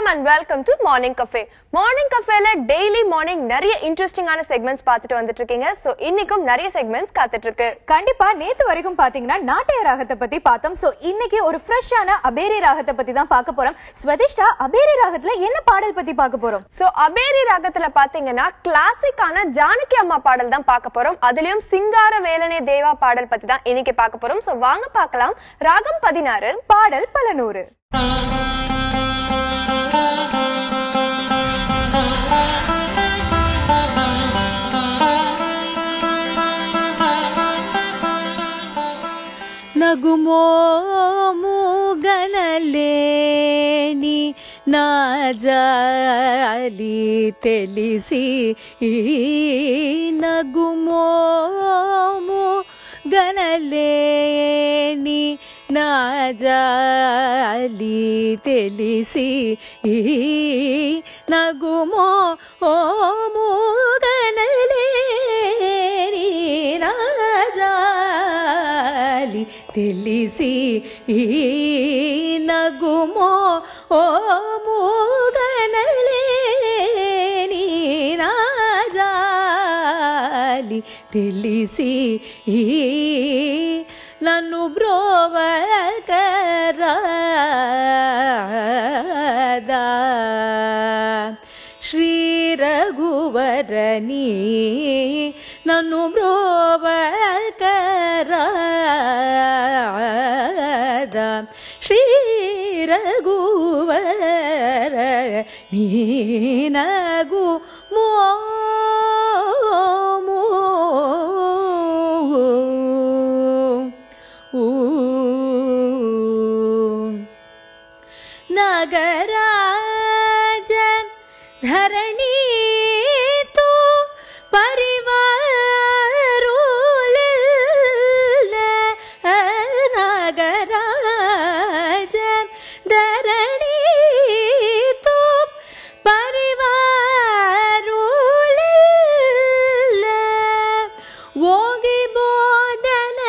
And welcome to morning cafe morning கஃபேல daily morning நிறைய இன்ட்ரெஸ்டிங்கான செக்மெண்ட்ஸ் பார்த்துட்டு வந்துட்டு இருக்கீங்க சோ இன்னைக்கும் நிறைய செக்மெண்ட்ஸ் காத்துட்டு இருக்கு கண்டிப்பா நேத்து வரைக்கும் பாத்தீங்கன்னா நாட்டிய ராகத்தை பத்தி பார்த்தோம் சோ இன்னைக்கு ஒரு ஃப்ரெஷ்ஷான அபேரி ராகத்தை பத்தி தான் பார்க்க போறோம் ஸ்வதிஷ்டா அபேரி ராகத்துல என்ன பாடல் பத்தி பார்க்க போறோம் சோ அபேரி ராகத்துல பாத்தீங்கன்னா கிளாசிக்கான ஜானகி அம்மா பாடல் தான் பார்க்க போறோம் அதுலயும் சிங்கார வேலனே தேவா பாடல் பத்தி தான் இன்னைக்கு பார்க்க போறோம் சோ வாங்க பார்க்கலாம் ராகம் பதினாறு பாடல் பல நூறு నగుమో మూగనలేని నా జాలి తెలిసి ఈ నగుమో గనలేని నా జాలి తెలిసి ఈ నగుమో ఓ మూగనలేని నా జాలి తెలిసి ఈ నగుమో ఓ మూగనలేని నా జాలి తెలిసి ఈ నన్ను బ్రోవకరాదా శ్రీ రఘువరని నన్ను బ్రోవకరాదా శ్రీ రఘువర నీ నగు మోము ನಗರಾಜ ಧರಣಿ ತೋ ಪರಿವಾರುಲಿಲ್ಲ ನಗರಾಜ ಧರಣಿ ತೋ ಪರಿವಾರುಲಿಲ್ಲ ಓಗಿ ಬೋಧನ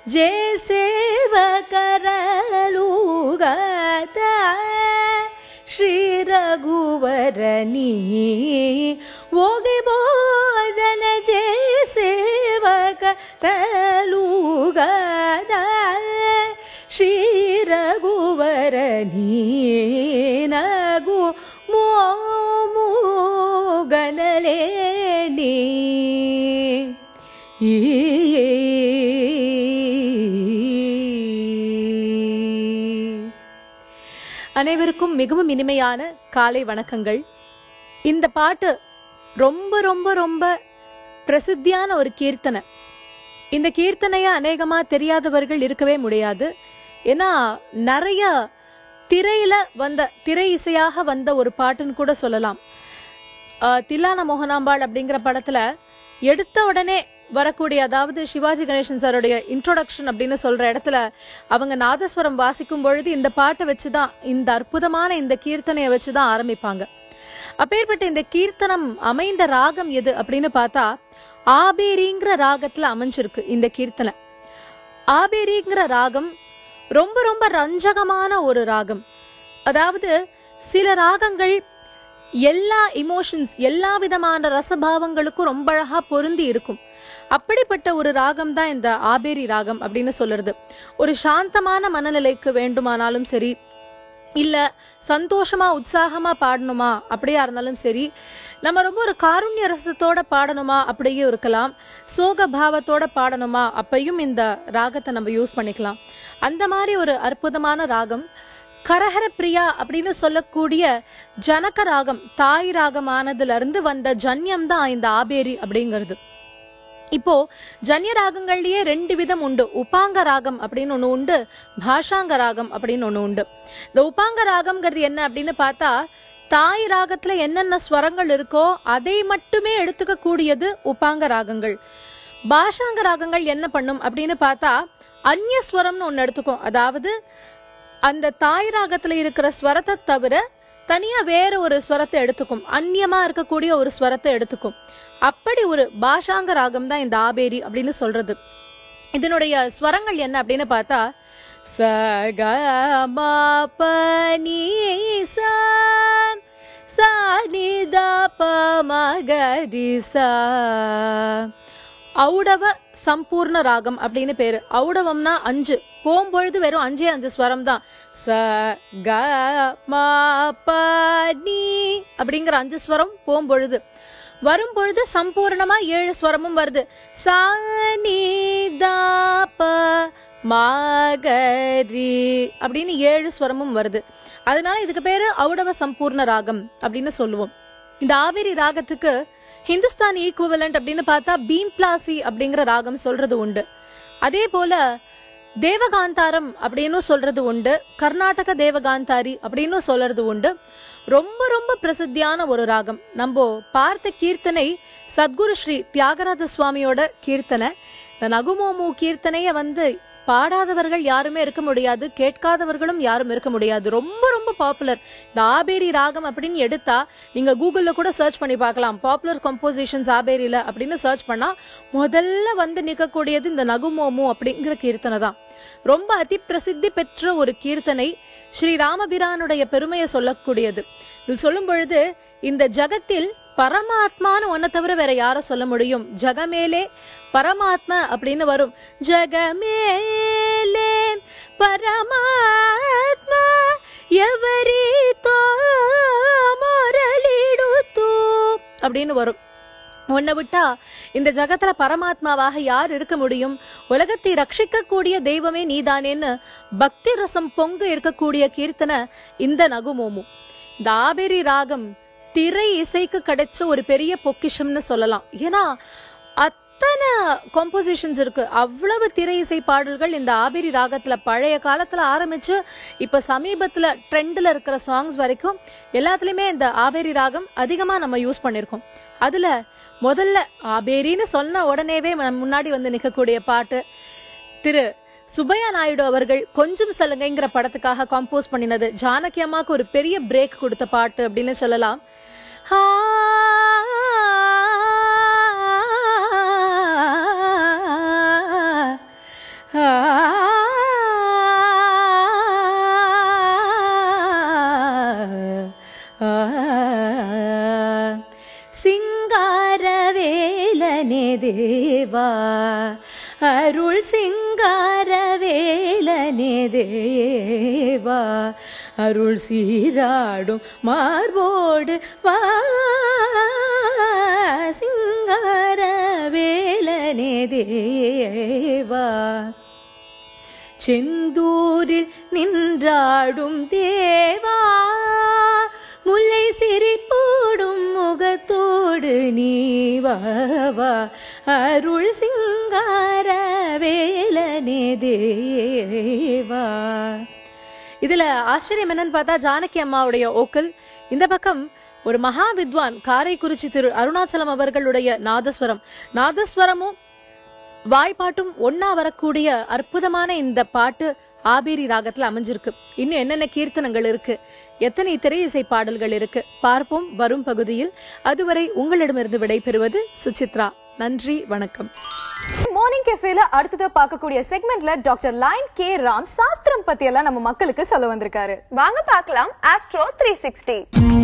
ಜೇಸೇವಕರಲುಗತ ಶ್ರೀ ರಘುವರನಿ ಓಗಿ ಬೋಧನ ಜೇಸೇವಕರಲುಗದ ಶ್ರೀ ರಘುವರನಿ ನಗು ಮೋಮುಗನಲೇನಿ அனைவருக்கும் மிகவும் இனிமையான காலை வணக்கங்கள் இந்த பாட்டு ரொம்ப ரொம்ப ரொம்ப பிரசித்தியான ஒரு கீர்த்தனை இந்த கீர்த்தனைய அநேகமா தெரியாதவர்கள் இருக்கவே முடியாது ஏன்னா நிறைய திரையில வந்த திரை இசையாக வந்த ஒரு பாட்டுன்னு கூட சொல்லலாம் ஆஹ் தில்லான மோகனாம்பாள் அப்படிங்கிற படத்துல எடுத்த உடனே வரக்கூடிய அதாவது சிவாஜி கணேசன் சாருடைய இன்ட்ரோடக்ஷன் அப்படின்னு சொல்ற இடத்துல அவங்க நாதஸ்வரம் வாசிக்கும் பொழுது இந்த பாட்டை வச்சுதான் இந்த அற்புதமான இந்த கீர்த்தனையை வச்சுதான் ஆரம்பிப்பாங்க அப்பேற்பட்ட இந்த கீர்த்தனம் அமைந்த ராகம் எது அப்படின்னு பார்த்தா ஆபேரிங்கிற ராகத்துல அமைஞ்சிருக்கு இந்த கீர்த்தனை ஆபேரிங்கிற ராகம் ரொம்ப ரொம்ப ரஞ்சகமான ஒரு ராகம் அதாவது சில ராகங்கள் எல்லா இமோஷன்ஸ் எல்லா விதமான ரசபாவங்களுக்கும் ரொம்ப அழகா பொருந்தி இருக்கும் அப்படிப்பட்ட ஒரு ராகம் தான் இந்த ஆபேரி ராகம் அப்படின்னு சொல்றது ஒரு சாந்தமான மனநிலைக்கு வேண்டுமானாலும் சரி இல்ல சந்தோஷமா உற்சாகமா பாடணுமா அப்படியா இருந்தாலும் சரி நம்ம ரொம்ப ஒரு காருண்ய ரசத்தோட பாடணுமா அப்படியும் இருக்கலாம் சோக பாவத்தோட பாடணுமா அப்பையும் இந்த ராகத்தை நம்ம யூஸ் பண்ணிக்கலாம் அந்த மாதிரி ஒரு அற்புதமான ராகம் கரஹர பிரியா அப்படின்னு சொல்லக்கூடிய ஜனக ராகம் தாய் ராகமானதுல இருந்து வந்த ஜன்யம் தான் இந்த ஆபேரி அப்படிங்கிறது இப்போ ஜன்ய ராகங்கள்லயே ரெண்டு விதம் உண்டு உபாங்க ராகம் அப்படின்னு ஒண்ணு உண்டு பாஷாங்க ராகம் அப்படின்னு ஒண்ணு உண்டு இந்த உபாங்க ராகம்ங்கிறது என்ன அப்படின்னு பார்த்தா தாய் ராகத்துல என்னென்ன ஸ்வரங்கள் இருக்கோ அதை மட்டுமே எடுத்துக்க கூடியது உபாங்க ராகங்கள் பாஷாங்க ராகங்கள் என்ன பண்ணும் அப்படின்னு பார்த்தா அந்நிய ஸ்வரம்னு ஒண்ணு எடுத்துக்கும் அதாவது அந்த தாய் ராகத்துல இருக்கிற ஸ்வரத்தை தவிர தனியா வேற ஒரு ஸ்வரத்தை எடுத்துக்கும் அந்நியமா இருக்கக்கூடிய ஒரு ஸ்வரத்தை எடுத்துக்கும் அப்படி ஒரு பாஷாங்க ராகம் தான் இந்த ஆபேரி அப்படின்னு சொல்றது இதனுடைய ஸ்வரங்கள் என்ன அப்படின்னு பார்த்தா ச க ம ப நீ சா சா நி த ப ம க ரி சா ஔடவ சம்பூர்ண ராகம் அப்படின்னு பேரு ஔடவம்னா அஞ்சு போகும்பொழுது வெறும் அஞ்சே அஞ்சு ஸ்வரம் தான் ச க ம ப நீ அப்படிங்கிற அஞ்சு ஸ்வரம் போகும்பொழுது வரும் பொழுது சம்பூர்ணமா ஏழு ஸ்வரமும் வருது சா நீ த ப ம க ரி அப்படின்னு ஏழு ஸ்வரமும் வருது அதனால இதுக்கு பேரு ஔடவ சம்பூர்ண ராகம் அப்படின்னு சொல்லுவோம் இந்த ஆவேரி ராகத்துக்கு ஹிந்துஸ்தானி ஈக்குவலண்ட் அப்படின்னு பார்த்தா பீம் பிளாசி அப்படிங்கிற ராகம் சொல்றது உண்டு அதே போல தேவகாந்தாரம் அப்படின்னு சொல்றது உண்டு கர்நாடக தேவகாந்தாரி அப்படின்னு சொல்றது உண்டு ரொம்ப ரொம்ப பிரசித்தியான ஒரு ராகம் நம்ம பார்த்த கீர்த்தனை சத்குரு ஸ்ரீ தியாகராஜ சுவாமியோட கீர்த்தனை இந்த நகுமோமு கீர்த்தனைய வந்து பாடாதவர்கள் யாருமே இருக்க முடியாது கேட்காதவர்களும் யாரும் இருக்க முடியாது ரொம்ப ரொம்ப பாப்புலர் இந்த ஆபேரி ராகம் அப்படின்னு எடுத்தா நீங்க கூகுள்ல கூட சர்ச் பண்ணி பார்க்கலாம் பாப்புலர் கம்போசிஷன்ஸ் ஆபேரியில அப்படின்னு சர்ச் பண்ணா முதல்ல வந்து நிக்கக்கூடியது இந்த நகுமோமு அப்படிங்கிற கீர்த்தனை தான் ரொம்ப அதி பிரசித்தி பெற்ற ஒரு கீர்த்தனை ஸ்ரீ ராமபிரானுடைய பெருமையை சொல்லக்கூடியது இதில் சொல்லும் பொழுது இந்த ஜகத்தில் பரமாத்மான்னு ஒன்ன தவிர வேற யார சொல்ல முடியும் ஜகமேலே பரமாத்மா அப்படின்னு வரும் ஜகமேலே பரமாத்மா ఎవరితో మొరలిడుతూ அப்படின்னு வரும் உன்னை விட்டா இந்த ஜகத்துல பரமாத்மாவாக யார் இருக்க முடியும் உலகத்தை ரட்சிக்கக்கூடிய தெய்வமே நீதானேன்னு பக்தி ரசம் பொங்க இருக்கக்கூடிய கீர்த்தனை இந்த நகுமோமு இந்த ஆபேரி ராகம் திரை இசைக்கு கிடைச்ச ஒரு பெரிய பொக்கிஷம்னு சொல்லலாம் ஏன்னா அத்தனை காம்போசிஷன்ஸ் இருக்கு அவ்வளவு திரை இசை பாடல்கள் இந்த ஆபேரி ராகத்துல பழைய காலத்துல ஆரம்பிச்சு இப்ப சமீபத்துல ட்ரெண்ட்ல இருக்கிற சாங்ஸ் வரைக்கும் எல்லாத்துலயுமே இந்த ஆபேரி ராகம் அதிகமா நம்ம யூஸ் பண்ணிருக்கோம் அதுல முதல்ல ஆபேரின்னு சொன்ன உடனேவே நம்ம முன்னாடி வந்து நிக்கக்கூடிய பாட்டு திரு சுப்பையா நாயுடு அவர்கள் கொஞ்சம் சலுகைங்கிற படத்துக்காக கம்போஸ் பண்ணினது ஜானகி அம்மாக்கு ஒரு பெரிய பிரேக் கொடுத்த பாட்டு அப்படின்னு சொல்லலாம் ஆ, ஆ, ஆ, சிங்காரவேலனே தேவா அருள் சிங்காரவேலனே தேவா அருள் சீராடும் மார்போடு வா சிங்காரவேலனே தேவா செந்தூரில் நின்றாடும் தேவா முல்லை சிரிப்போடும் முகத்தோடு நீவாவா அருள் சிங்கார வேலனே தேவா இதுல ஆச்சரியம் என்னன்னு பார்த்தா ஜானகி அம்மாவுடைய ஓக்கல் இந்த பக்கம் ஒரு மகா வித்வான் காரைக்குறிச்சி திரு அருணாச்சலம் அவர்களுடைய நாதஸ்வரம் நாதஸ்வரமும் வாய்ப்பாட்டும் ஒன்னா வரக்கூடிய அற்புதமான இந்த பாட்டு ஆபேரி ராகத்துல அமைஞ்சிருக்கு இன்னும் என்னென்ன கீர்த்தனங்கள் இருக்கு எத்தனை திரை இசை பாடல்கள் இருக்கு பார்ப்போம் வரும் பகுதியில் அதுவரை உங்களிடமிருந்து விடைபெறுவது சுசித்ரா நன்றி வணக்கம் மார்னிங் கெஃபேல அடுத்ததா பார்க்கக்கூடிய செக்மெண்ட்ல டாக்டர் லைன் கே ராம் சாஸ்திரம் பத்தி எல்லாம் நம்ம மக்களுக்கு சொல்ல வந்திருக்காரு வாங்க பார்க்கலாம் ஆஸ்ட்ரோ த்ரீ சிக்ஸ்டி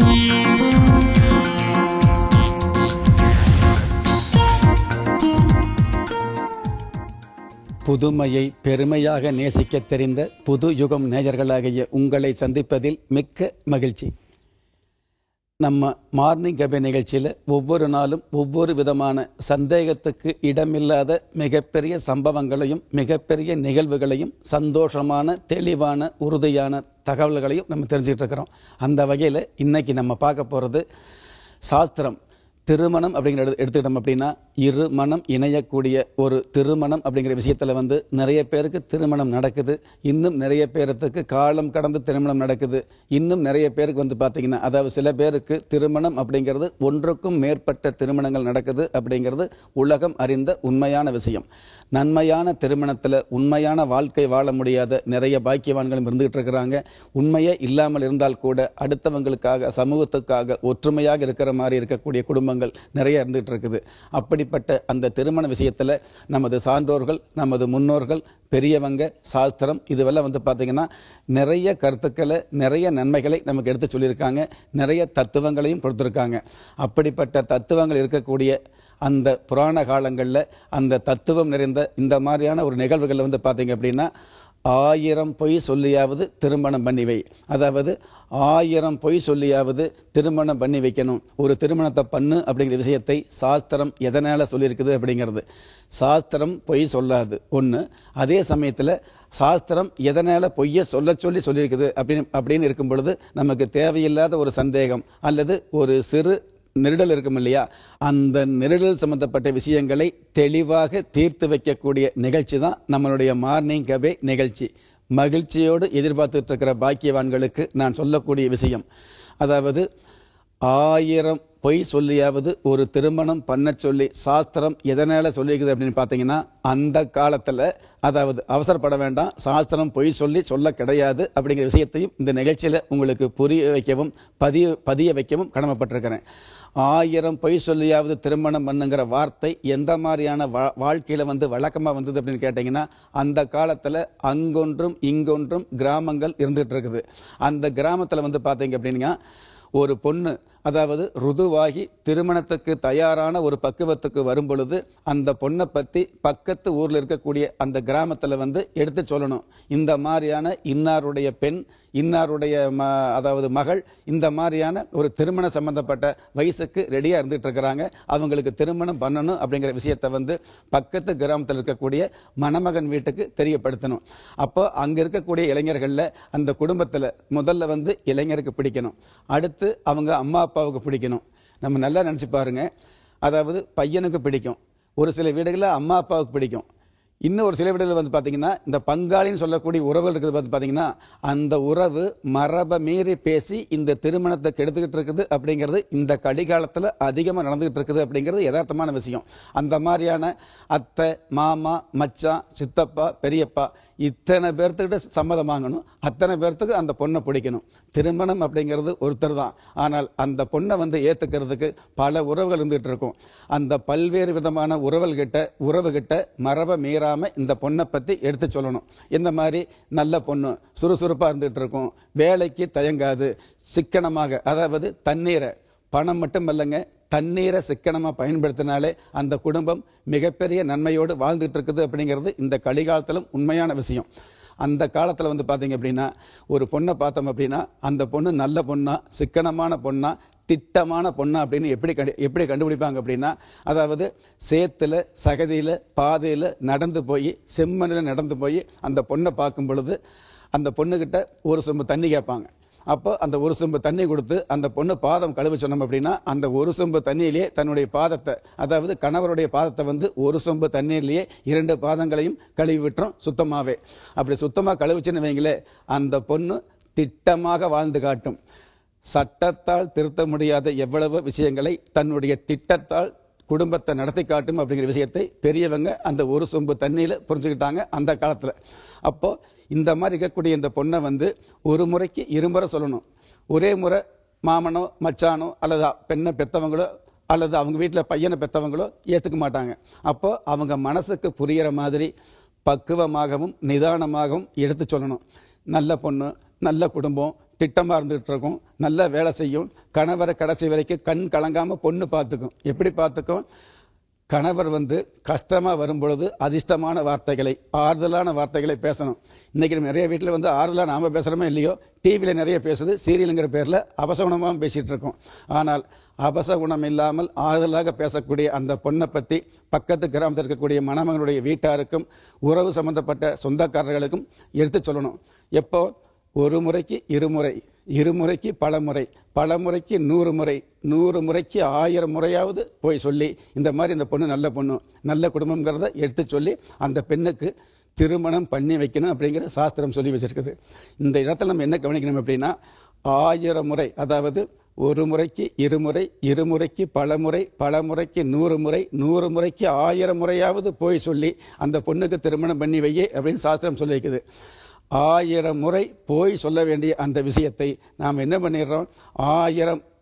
புதுமையை பெருமையாக நேசிக்கத் தெரிந்த புது யுகம் நேயர்களாகிய உங்களை சந்திப்பதில் மிக்க மகிழ்ச்சி நம்ம மார்னிங் கபே நிகழ்ச்சியில் ஒவ்வொரு நாளும் ஒவ்வொரு விதமான சந்தேகத்துக்கு இடமில்லாத மிகப்பெரிய சம்பவங்களையும் மிகப்பெரிய நிகழ்வுகளையும் சந்தோஷமான தெளிவான உறுதியான தகவல்களையும் நம்ம தெரிஞ்சுக்கிட்டு இருக்கிறோம் அந்த வகையில் இன்னைக்கு நம்ம பார்க்க போகிறது சாஸ்திரம் திருமணம் அப்படிங்கிற எடு- எடுத்துக்கிட்டோம் அப்படின்னா இரு மனம் இணையக்கூடிய ஒரு திருமணம் அப்படிங்கிற விஷயத்துல வந்து நிறைய பேருக்கு திருமணம் நடக்குது இன்னும் நிறைய பேருக்கு காலம் கடந்து திருமணம் நடக்குது இன்னும் நிறைய பேருக்கு வந்து பாத்தீங்கன்னா அதாவது சில பேருக்கு திருமணம் அப்படிங்கிறது ஒன்றுக்கும் மேற்பட்ட திருமணங்கள் நடக்குது அப்படிங்கிறது உலகம் அறிந்த உண்மையான விஷயம் நன்மையான திருமணத்துல உண்மையான வாழ்க்கை வாழ முடியாத நிறைய பாக்கியவான்களும் இருந்துகிட்டு இருக்கிறாங்க உண்மையே இல்லாமல் இருந்தால் கூட அடுத்தவங்களுக்காக சமூகத்துக்காக ஒற்றுமையாக இருக்கிற மாதிரி இருக்கக்கூடிய குடும்பங்கள் தத்துவங்கள் நிறைய இருந்துட்டு இருக்குது அப்படிப்பட்ட அந்த திருமண விஷயத்துல நமது சான்றோர்கள் நமது முன்னோர்கள் பெரியவங்க சாஸ்திரம் இதுவெல்லாம் வந்து பாத்தீங்கன்னா நிறைய கருத்துக்களை நிறைய நன்மைகளை நமக்கு எடுத்து சொல்லியிருக்காங்க நிறைய தத்துவங்களையும் கொடுத்திருக்காங்க அப்படிப்பட்ட தத்துவங்கள் இருக்கக்கூடிய அந்த புராண காலங்கள்ல அந்த தத்துவம் நிறைந்த இந்த மாதிரியான ஒரு நிகழ்வுகள் வந்து பாத்தீங்க அப்படின்னா ஆயிரம் பொய் சொல்லியாவது திருமணம் பண்ணி வை அதாவது ஆயிரம் பொய் சொல்லியாவது திருமணம் பண்ணி வைக்கணும் ஒரு திருமணத்தை பண்ணு அப்படிங்கிற விஷயத்தை சாஸ்திரம் எதனால சொல்லியிருக்குது அப்படிங்கிறது சாஸ்திரம் பொய் சொல்லாது ஒண்ணு அதே சமயத்துல சாஸ்திரம் எதனால பொய்ய சொல்ல சொல்லி சொல்லியிருக்குது அப்படின்னு அப்படின்னு இருக்கும் பொழுது நமக்கு தேவையில்லாத ஒரு சந்தேகம் அல்லது ஒரு சிறு நெருடல் இருக்கும் இல்லையா அந்த நெருடல் சம்பந்தப்பட்ட விஷயங்களை தெளிவாக தீர்த்து வைக்கக்கூடிய நிகழ்ச்சி தான் நம்மளுடைய மார்னிங் கபே நிகழ்ச்சி மகிழ்ச்சியோடு எதிர்பார்த்துட்டு இருக்கிற பாக்கியவான்களுக்கு நான் சொல்லக்கூடிய விஷயம் அதாவது ஆயிரம் பொய் சொல்லியாவது ஒரு திருமணம் பண்ண சொல்லி சாஸ்திரம் எதனால சொல்லியிருக்குது அப்படின்னு பாத்தீங்கன்னா அந்த காலத்துல அதாவது அவசரப்பட வேண்டாம் சாஸ்திரம் பொய் சொல்லி சொல்ல கிடையாது அப்படிங்கிற விஷயத்தையும் இந்த நிகழ்ச்சியில உங்களுக்கு புரிய வைக்கவும் பதிய பதிய வைக்கவும் கடமைப்பட்டிருக்கிறேன் ஆயிரம் பொய் சொல்லியாவது திருமணம் பண்ணுங்கிற வார்த்தை எந்த மாதிரியான வா- வாழ்க்கையில வந்து வழக்கமா வந்தது அப்படின்னு கேட்டீங்கன்னா அந்த காலத்துல அங்கொன்றும் இங்கொன்றும் கிராமங்கள் இருந்துட்டு இருக்குது அந்த கிராமத்துல வந்து பாத்தீங்க அப்படின்னா ஒரு பொண்ணு அதாவது ருதுவாகி திருமணத்துக்கு தயாரான ஒரு பக்குவத்துக்கு வரும் பொழுது அந்த பொண்ணை பத்தி பக்கத்து ஊர்ல இருக்கக்கூடிய அந்த கிராமத்துல வந்து எடுத்து சொல்லணும் இந்த மாதிரியான இன்னாருடைய பெண் இன்னாருடைய ம- அதாவது மகள் இந்த மாதிரியான ஒரு திருமண சம்பந்தப்பட்ட வயசுக்கு ரெடியா இருந்துட்டு இருக்கிறாங்க அவங்களுக்கு திருமணம் பண்ணணும் அப்படிங்கிற விஷயத்தை வந்து பக்கத்து கிராமத்தில் இருக்கக்கூடிய மணமகன் வீட்டுக்கு தெரியப்படுத்தணும் அப்போ அங்க இருக்கக்கூடிய இளைஞர்கள்ல அந்த குடும்பத்துல முதல்ல வந்து இளைஞருக்கு பிடிக்கணும் அடுத்து அவங்க அம்மா அப்பாவுக்கு பிடிக்கணும் நம்ம நல்லா நினைச்சு பாருங்க அதாவது பையனுக்கு பிடிக்கும் ஒரு சில வீடுகளில் அம்மா அப்பாவுக்கு பிடிக்கும் இன்னும் ஒரு சில வீடுகள் வந்து பாத்தீங்கன்னா இந்த பங்காளின்னு சொல்லக்கூடிய உறவுகள் இருக்குது வந்து பாத்தீங்கன்னா அந்த உறவு மரபை மீறி பேசி இந்த திருமணத்தை கெடுத்துக்கிட்டு இருக்குது அப்படிங்கிறது இந்த கடிகாலத்துல அதிகமா நடந்துகிட்டு இருக்குது அப்படிங்கிறது யதார்த்தமான விஷயம் அந்த மாதிரியான அத்தை மாமா மச்சான் சித்தப்பா பெரியப்பா இத்தனை பேர்த்துக்கிட்ட சம்மதம் வாங்கணும் அத்தனை பேர்த்துக்கு அந்த பொண்ணை பிடிக்கணும் திருமணம் அப்படிங்கிறது ஒருத்தர் தான் ஆனால் அந்த பொண்ணை வந்து ஏத்துக்கிறதுக்கு பல உறவுகள் இருந்துகிட்டு இருக்கும் அந்த பல்வேறு விதமான உறவுகள் கிட்ட உறவு கிட்ட மரபை மீறாம இந்த பொண்ணை பத்தி எடுத்து சொல்லணும் இந்த மாதிரி நல்ல பொண்ணு சுறுசுறுப்பா இருந்துகிட்டு இருக்கும் வேலைக்கு தயங்காது சிக்கனமாக அதாவது தண்ணீரை பணம் மட்டும் இல்லைங்க தண்ணீரை சிக்கனமா பயன்படுத்தினாலே அந்த குடும்பம் மிகப்பெரிய நன்மையோடு வாழ்ந்துட்டு இருக்குது அப்படிங்கிறது இந்த கலிகாலத்திலும் உண்மையான விஷயம் அந்த காலத்துல வந்து பாத்தீங்க அப்படின்னா ஒரு பொண்ணை பார்த்தோம் அப்படின்னா அந்த பொண்ணு நல்ல பொண்ணா சிக்கனமான பொண்ணா திட்டமான பொண்ணா அப்படின்னு எப்படி கண்டு எப்படி கண்டுபிடிப்பாங்க அப்படின்னா அதாவது சேத்துல சகதியில பாதையில நடந்து போய் செம்மண்ணில நடந்து போய் அந்த பொண்ணை பார்க்கும் பொழுது அந்த பொண்ணுகிட்ட ஒரு சொம்பு தண்ணி கேட்பாங்க அப்போ அந்த ஒரு சொம்பு தண்ணி கொடுத்து அந்த பொண்ணு பாதம் கழுவ சொன்னோம் அப்படின்னா அந்த ஒரு சொம்பு தண்ணியிலேயே தன்னுடைய பாதத்தை அதாவது கணவருடைய பாதத்தை வந்து ஒரு சொம்பு தண்ணீர்லயே இரண்டு பாதங்களையும் கழுவி விட்டுரும் சுத்தமாவே அப்படி சுத்தமா கழுவுச்சுன்னு வைங்களே அந்த பொண்ணு திட்டமாக வாழ்ந்து காட்டும் சட்டத்தால் திருத்த முடியாத எவ்வளவு விஷயங்களை தன்னுடைய திட்டத்தால் குடும்பத்தை நடத்தி காட்டும் அப்படிங்கிற விஷயத்தை பெரியவங்க அந்த ஒரு சொம்பு தண்ணியில புரிஞ்சுக்கிட்டாங்க அந்த காலத்துல அப்போ இந்த மாதிரி இருக்கக்கூடிய இந்த பொண்ணை வந்து ஒரு முறைக்கு இருமுறை சொல்லணும் ஒரே முறை மாமனோ மச்சானோ அல்லது பெண்ணை பெத்தவங்களோ அல்லது அவங்க வீட்டுல பையனை பெத்தவங்களோ ஏத்துக்க மாட்டாங்க அப்போ அவங்க மனசுக்கு புரியிற மாதிரி பக்குவமாகவும் நிதானமாகவும் எடுத்து சொல்லணும் நல்ல பொண்ணு நல்ல குடும்பம் திட்டமா இருந்துகிட்டு இருக்கும் நல்ல வேலை செய்யும் கணவரை கடைசி வரைக்கும் கண் கலங்காம பொண்ணு பார்த்துக்கும் எப்படி பார்த்துக்கும் கணவர் வந்து கஷ்டமா வரும் பொழுது அதிர்ஷ்டமான வார்த்தைகளை ஆறுதலான வார்த்தைகளை பேசணும் இன்னைக்கு நம்ம நிறைய வீட்டுல வந்து ஆறுதலா நாம பேசுறோமோ இல்லையோ டிவியில நிறைய பேசுது சீரியலுங்கிற பேர்ல அபசகுணமாவும் பேசிட்டு இருக்கோம் ஆனால் அபசகுணம் இல்லாமல் ஆறுதலாக பேசக்கூடிய அந்த பொண்ணை பத்தி பக்கத்து கிராமத்தில் இருக்கக்கூடிய மணமகனுடைய வீட்டாருக்கும் உறவு சம்பந்தப்பட்ட சொந்தக்காரர்களுக்கும் எடுத்து சொல்லணும் எப்போ ஒரு முறைக்கு இருமுறை இருமுறைக்கு பல முறை பல முறைக்கு நூறு முறை நூறு முறைக்கு ஆயிரம் முறையாவது போய் சொல்லி இந்த மாதிரி இந்த பொண்ணு நல்ல பொண்ணு நல்ல குடும்பம்ங்கிறத எடுத்து சொல்லி அந்த பெண்ணுக்கு திருமணம் பண்ணி வைக்கணும் அப்படிங்கிற சாஸ்திரம் சொல்லி வச்சிருக்குது இந்த இடத்துல நம்ம என்ன கவனிக்கணும் அப்படின்னா ஆயிரம் முறை அதாவது ஒரு முறைக்கு இருமுறை இருமுறைக்கு பல முறை பல முறைக்கு நூறு முறை நூறு முறைக்கு ஆயிரம் முறையாவது போய் சொல்லி அந்த பொண்ணுக்கு திருமணம் பண்ணி வையே அப்படின்னு சாஸ்திரம் சொல்லி வைக்குது ஆயிரம் முறை போய் சொல்ல வேண்டிய அந்த விஷயத்தை நாம் என்ன பண்ணிடுறோம் ஆயிரம்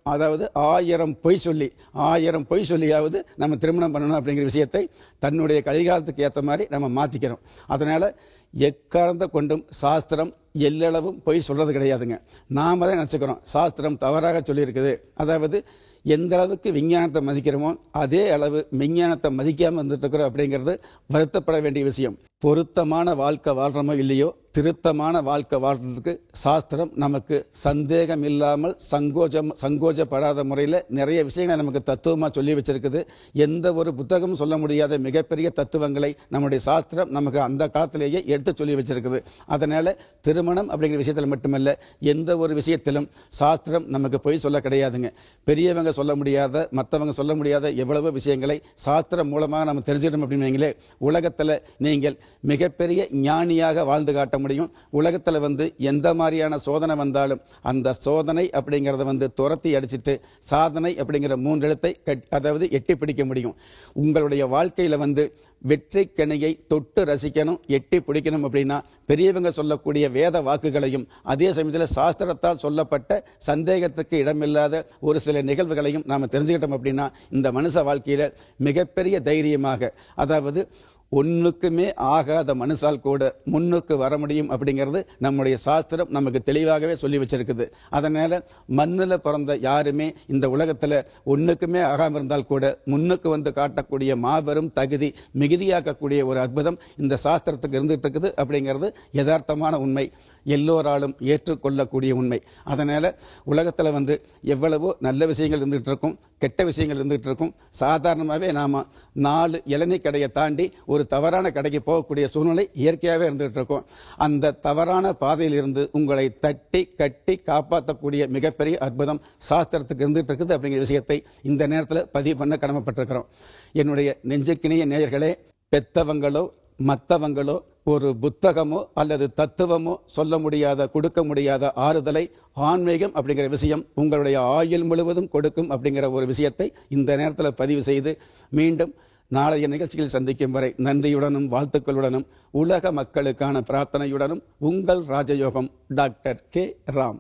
அதாவது ஆயிரம் பொய் சொல்லி ஆயிரம் பொய் சொல்லியாவது நம்ம திருமணம் பண்ணணும் அப்படிங்கிற விஷயத்தை தன்னுடைய கலிகாலத்துக்கு ஏற்ற மாதிரி நம்ம மாத்திக்கிறோம் அதனால எக்காரணத்த கொண்டும் சாஸ்திரம் எல்லளவும் பொய் சொல்றது கிடையாதுங்க நாம தான் நினைச்சுக்கிறோம் சாஸ்திரம் தவறாக சொல்லியிருக்குது அதாவது எந்த அளவுக்கு விஞ்ஞானத்தை மதிக்கிறோமோ அதே அளவு விஞ்ஞானத்தை மதிக்காம இருந்துட்டு இருக்கிறோம் அப்படிங்கிறது வருத்தப்பட வேண்டிய விஷயம் பொருத்தமான வாழ்க்கை வாழ்றோமோ இல்லையோ திருத்தமான வாழ்க்கை வாழ்றதுக்கு சாஸ்திரம் நமக்கு சந்தேகம் இல்லாமல் சங்கோஜம் சங்கோஜப்படாத முறையில் நிறைய விஷயங்களை நமக்கு தத்துவமா சொல்லி வச்சிருக்குது எந்த ஒரு புத்தகமும் சொல்ல முடியாத மிகப்பெரிய தத்துவங்களை நம்முடைய சாஸ்திரம் நமக்கு அந்த காலத்திலேயே எடுத்து சொல்லி வச்சிருக்குது அதனால திருமணம் அப்படிங்கிற விஷயத்துல மட்டுமல்ல எந்த ஒரு விஷயத்திலும் சாஸ்திரம் நமக்கு பொய் சொல்ல கிடையாதுங்க பெரியவங்க சொல்ல முடியாத மற்றவங்க சொல்ல முடியாத எவ்வளவோ விஷயங்களை சாஸ்திரம் மூலமாக நம்ம தெரிஞ்சுக்கணும் அப்படின்னு வைங்களே உலகத்துல நீங்கள் மிகப்பெரிய ஞானியாக வாழ்ந்து காட்ட முடியும் உலகத்துல வந்து எந்த மாதிரியான சோதனை வந்தாலும் அந்த சோதனை அப்படிங்கறத வந்து துரத்தி அடிச்சிட்டு சாதனை அப்படிங்கிற மூன்று எழுத்தை கட்- அதாவது எட்டி பிடிக்க முடியும் உங்களுடைய வாழ்க்கையில வந்து வெற்றி கனியை தொட்டு ரசிக்கணும் எட்டி பிடிக்கணும் அப்படின்னா பெரியவங்க சொல்லக்கூடிய வேத வாக்குகளையும் அதே சமயத்தில் சாஸ்திரத்தால் சொல்லப்பட்ட சந்தேகத்துக்கு இடமில்லாத ஒரு சில நிகழ்வுகளையும் நாம தெரிஞ்சுக்கிட்டோம் அப்படின்னா இந்த மனுஷ வாழ்க்கையில மிகப்பெரிய தைரியமாக அதாவது ஒண்ணுக்குமே ஆகாத மனுஷால் கூட முன்னுக்கு வர முடியும் அப்படிங்கிறது நம்முடைய சாஸ்திரம் நமக்கு தெளிவாகவே சொல்லி வச்சிருக்குது அதனால மண்ணுல பிறந்த யாருமே இந்த உலகத்துல ஒண்ணுக்குமே ஆகாம இருந்தால் கூட முன்னுக்கு வந்து காட்டக்கூடிய மாபெரும் தகுதி மிகுதியாக்கக்கூடிய ஒரு அற்புதம் இந்த சாஸ்திரத்துக்கு இருந்துட்டு இருக்குது அப்படிங்கிறது யதார்த்தமான உண்மை எல்லோராலும் ஏற்றுக்கொள்ளக்கூடிய உண்மை அதனால உலகத்துல வந்து எவ்வளவோ நல்ல விஷயங்கள் இருந்துட்டு இருக்கும் கெட்ட விஷயங்கள் இருந்துட்டு இருக்கும் சாதாரணமாவே நாம நாலு இளநீ கடையை தாண்டி ஒரு தவறான கடைக்கு போகக்கூடிய சூழ்நிலை இயற்கையாகவே இருந்துட்டு இருக்கும் அந்த தவறான பாதையில் இருந்து உங்களை தட்டி கட்டி காப்பாற்றக்கூடிய மிகப்பெரிய அற்புதம் சாஸ்திரத்துக்கு இருந்துட்டு இருக்குது அப்படிங்கிற விஷயத்தை இந்த நேரத்துல பதிவு பண்ண கடமைப்பட்டிருக்கிறோம் என்னுடைய நெஞ்சுக்கினிய நேயர்களே பெத்தவங்களோ மத்தவங்களோ ஒரு புத்தகமோ அல்லது தத்துவமோ சொல்ல முடியாத கொடுக்க முடியாத ஆறுதலை ஆன்மீகம் அப்படிங்கிற விஷயம் உங்களுடைய ஆயுள் முழுவதும் கொடுக்கும் அப்படிங்கிற ஒரு விஷயத்தை இந்த நேரத்தில் பதிவு செய்து மீண்டும் நாளைய நிகழ்ச்சியில் சந்திக்கும் வரை நன்றியுடனும் வாழ்த்துக்களுடனும் உலக மக்களுக்கான பிரார்த்தனையுடனும் உங்கள் ராஜயோகம் டாக்டர் கே ராம்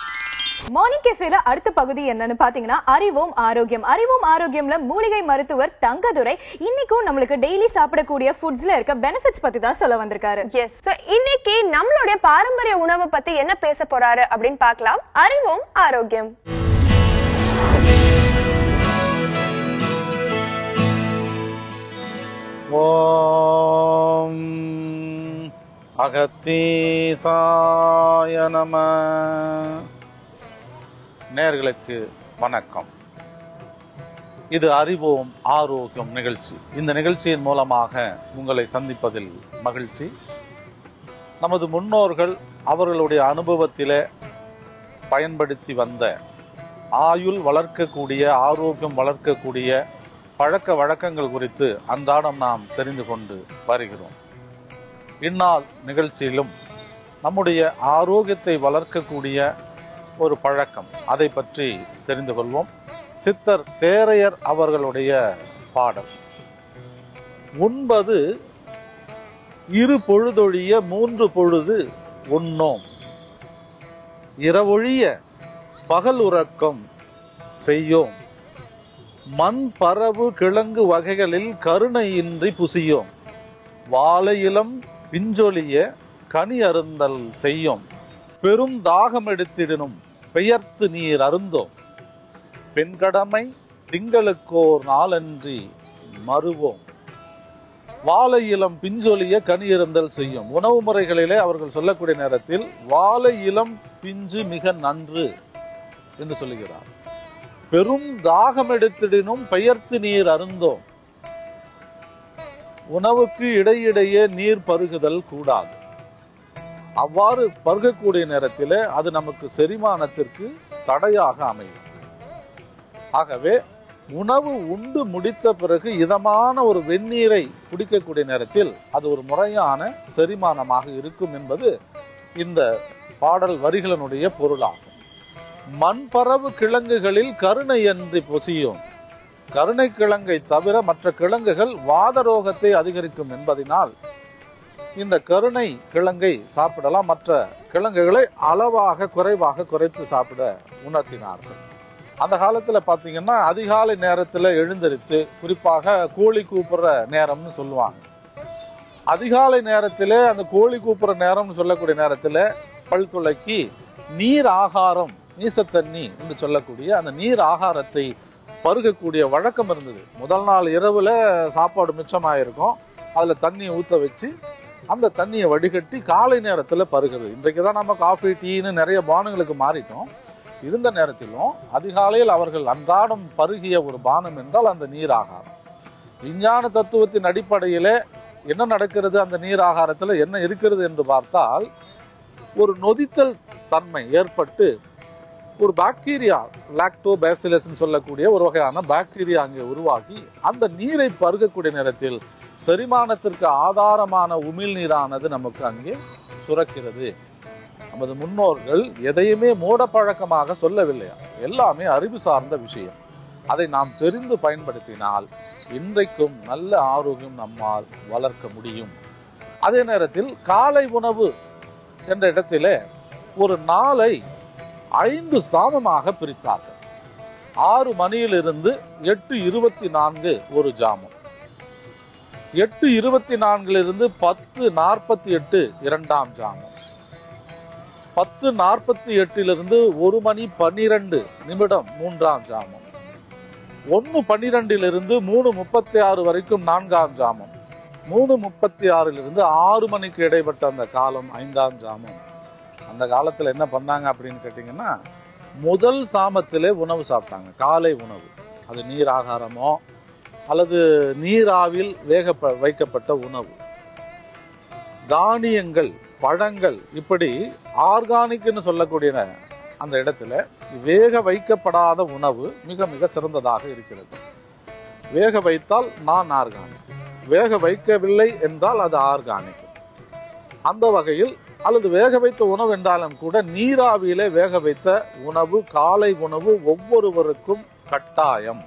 மார்னிங் கெஃபேல அடுத்த பகுதி என்னன்னு பாத்தீங்கன்னா அறிவோம் ஆரோக்கியம் அறிவோம் ஆரோக்கியம்ல மூலிகை மருத்துவர் தங்கதுரை இன்னைக்கும் நம்மளுக்கு டெய்லி சாப்பிடக்கூடிய ஃபுட்ஸ்ல இருக்க பெனிஃபிட்ஸ் பத்தி தான் சொல்ல வந்திருக்காரு எஸ் இன்னைக்கு நம்மளுடைய பாரம்பரிய உணவு பத்தி என்ன பேச போறாரு அப்படின்னு பார்க்கலாம் அறிவோம் ஆரோக்கியம் ஓம் அகத்தீசாய நம நேர்களுக்கு வணக்கம் இது அறிவோம் ஆரோக்கியம் நிகழ்ச்சி இந்த நிகழ்ச்சியின் மூலமாக உங்களை சந்திப்பதில் மகிழ்ச்சி நமது முன்னோர்கள் அவர்களுடைய அனுபவத்திலே பயன்படுத்தி வந்த ஆயுள் வளர்க்கக்கூடிய ஆரோக்கியம் வளர்க்கக்கூடிய பழக்க வழக்கங்கள் குறித்து அன்றாடம் நாம் தெரிந்து கொண்டு வருகிறோம் இந்நாள் நிகழ்ச்சியிலும் நம்முடைய ஆரோக்கியத்தை வளர்க்கக்கூடிய ஒரு பழக்கம் அதை பற்றி தெரிந்து கொள்வோம் சித்தர் தேரையர் அவர்களுடைய பாடல் உண்பது இரு பொழுதொழிய மூன்று பொழுது உண்ணோம் இரவொழிய பகல் உறக்கம் செய்யோம் மண் பரவு கிழங்கு வகைகளில் கருணையின்றி புசியோம் வாழை இளம் பிஞ்சொலிய கனி அருந்தல் செய்யோம் பெரும் தாகம் எடுத்திடனும் பெயர்த்து நீர் அருந்தோம் பெண்கடமை திங்களுக்கோர் நாளன்றி மறுவோம் வாழை இளம் பிஞ்சொலிய கனி இருந்தல் செய்யும் உணவு முறைகளிலே அவர்கள் சொல்லக்கூடிய நேரத்தில் வாழை இளம் பிஞ்சு மிக நன்று என்று சொல்லுகிறார் பெரும் தாகம் எடுத்திடினும் பெயர்த்து நீர் அருந்தோம் உணவுக்கு இடையிடையே நீர் பருகுதல் கூடாது அவ்வாறு பருகக்கூடிய நேரத்திலே அது நமக்கு செரிமானத்திற்கு தடையாக அமையும் ஆகவே உணவு உண்டு முடித்த பிறகு இதமான ஒரு வெந்நீரை குடிக்கக்கூடிய நேரத்தில் அது ஒரு முறையான செரிமானமாக இருக்கும் என்பது இந்த பாடல் வரிகளினுடைய பொருளாகும் மண் பரவு கிழங்குகளில் கருணை என்று பொசியும் கருணை கிழங்கை தவிர மற்ற கிழங்குகள் வாத ரோகத்தை அதிகரிக்கும் என்பதனால் இந்த கருணை கிழங்கை சாப்பிடலாம் மற்ற கிழங்குகளை அளவாக குறைவாக குறைத்து சாப்பிட உணர்த்தினார்கள் அந்த காலத்துல பாத்தீங்கன்னா அதிகாலை நேரத்துல எழுந்தரித்து குறிப்பாக கோழி கூப்பிடுற நேரம்னு சொல்லுவாங்க அதிகாலை நேரத்துல அந்த கோழி கூப்பிடுற நேரம்னு சொல்லக்கூடிய நேரத்துல பல் துளக்கி நீர் ஆகாரம் நீசத்தண்ணி என்று சொல்லக்கூடிய அந்த நீர் ஆகாரத்தை பருகக்கூடிய வழக்கம் இருந்தது முதல் நாள் இரவுல சாப்பாடு மிச்சமாயிருக்கும் அதுல தண்ணியை ஊத்த வச்சு அந்த தண்ணியை வடிகட்டி காலை நேரத்துல பருகுது இன்றைக்கு தான் நம்ம காஃபி டீன்னு நிறைய பானங்களுக்கு மாறிட்டோம் இருந்த நேரத்திலும் அதிகாலையில் அவர்கள் அன்றாடம் பருகிய ஒரு பானம் என்றால் அந்த நீர் ஆகாரம் விஞ்ஞான தத்துவத்தின் அடிப்படையிலே என்ன நடக்கிறது அந்த நீர் ஆகாரத்துல என்ன இருக்கிறது என்று பார்த்தால் ஒரு நொதித்தல் தன்மை ஏற்பட்டு ஒரு பாக்டீரியா லாக்டோ பேசிலஸ் சொல்லக்கூடிய ஒரு வகையான பாக்டீரியா அங்கே உருவாகி அந்த நீரை பருகக்கூடிய நேரத்தில் செரிமானத்திற்கு ஆதாரமான உமிழ் நீரானது நமக்கு அங்கே சுரக்கிறது நமது முன்னோர்கள் எதையுமே மூட பழக்கமாக சொல்லவில்லை எல்லாமே அறிவு சார்ந்த விஷயம் அதை நாம் தெரிந்து பயன்படுத்தினால் இன்றைக்கும் நல்ல ஆரோக்கியம் நம்மால் வளர்க்க முடியும் அதே நேரத்தில் காலை உணவு என்ற இடத்திலே ஒரு நாளை ஐந்து சாமமாக பிரித்தார்கள் ஆறு மணியிலிருந்து எட்டு இருபத்தி நான்கு ஒரு ஜாமம் எட்டு இருபத்தி நான்கிலிருந்து பத்து நாற்பத்தி எட்டு இரண்டாம் ஜாமம் பத்து நாற்பத்தி எட்டிலிருந்து ஒரு மணி பன்னிரண்டு நிமிடம் மூன்றாம் ஜாமம் ஒன்னு பன்னிரெண்டிலிருந்து மூணு முப்பத்தி ஆறு வரைக்கும் நான்காம் ஜாமம் மூணு முப்பத்தி ஆறிலிருந்து ஆறு மணிக்கு இடைப்பட்ட அந்த காலம் ஐந்தாம் ஜாமம் அந்த காலத்துல என்ன பண்ணாங்க அப்படின்னு கேட்டீங்கன்னா முதல் சாமத்திலே உணவு சாப்பிட்டாங்க காலை உணவு அது நீர் ஆகாரமோ அல்லது நீராவில் வேக வைக்கப்பட்ட உணவு தானியங்கள் பழங்கள் இப்படி ஆர்கானிக்னு சொல்லக்கூடிய அந்த இடத்துல வேக வைக்கப்படாத உணவு மிக மிக சிறந்ததாக இருக்கிறது வேக வைத்தால் நான் ஆர்கானிக் வேக வைக்கவில்லை என்றால் அது ஆர்கானிக் அந்த வகையில் அல்லது வேக வைத்த உணவு என்றாலும் கூட நீராவியிலே வேக வைத்த உணவு காலை உணவு ஒவ்வொருவருக்கும் கட்டாயம்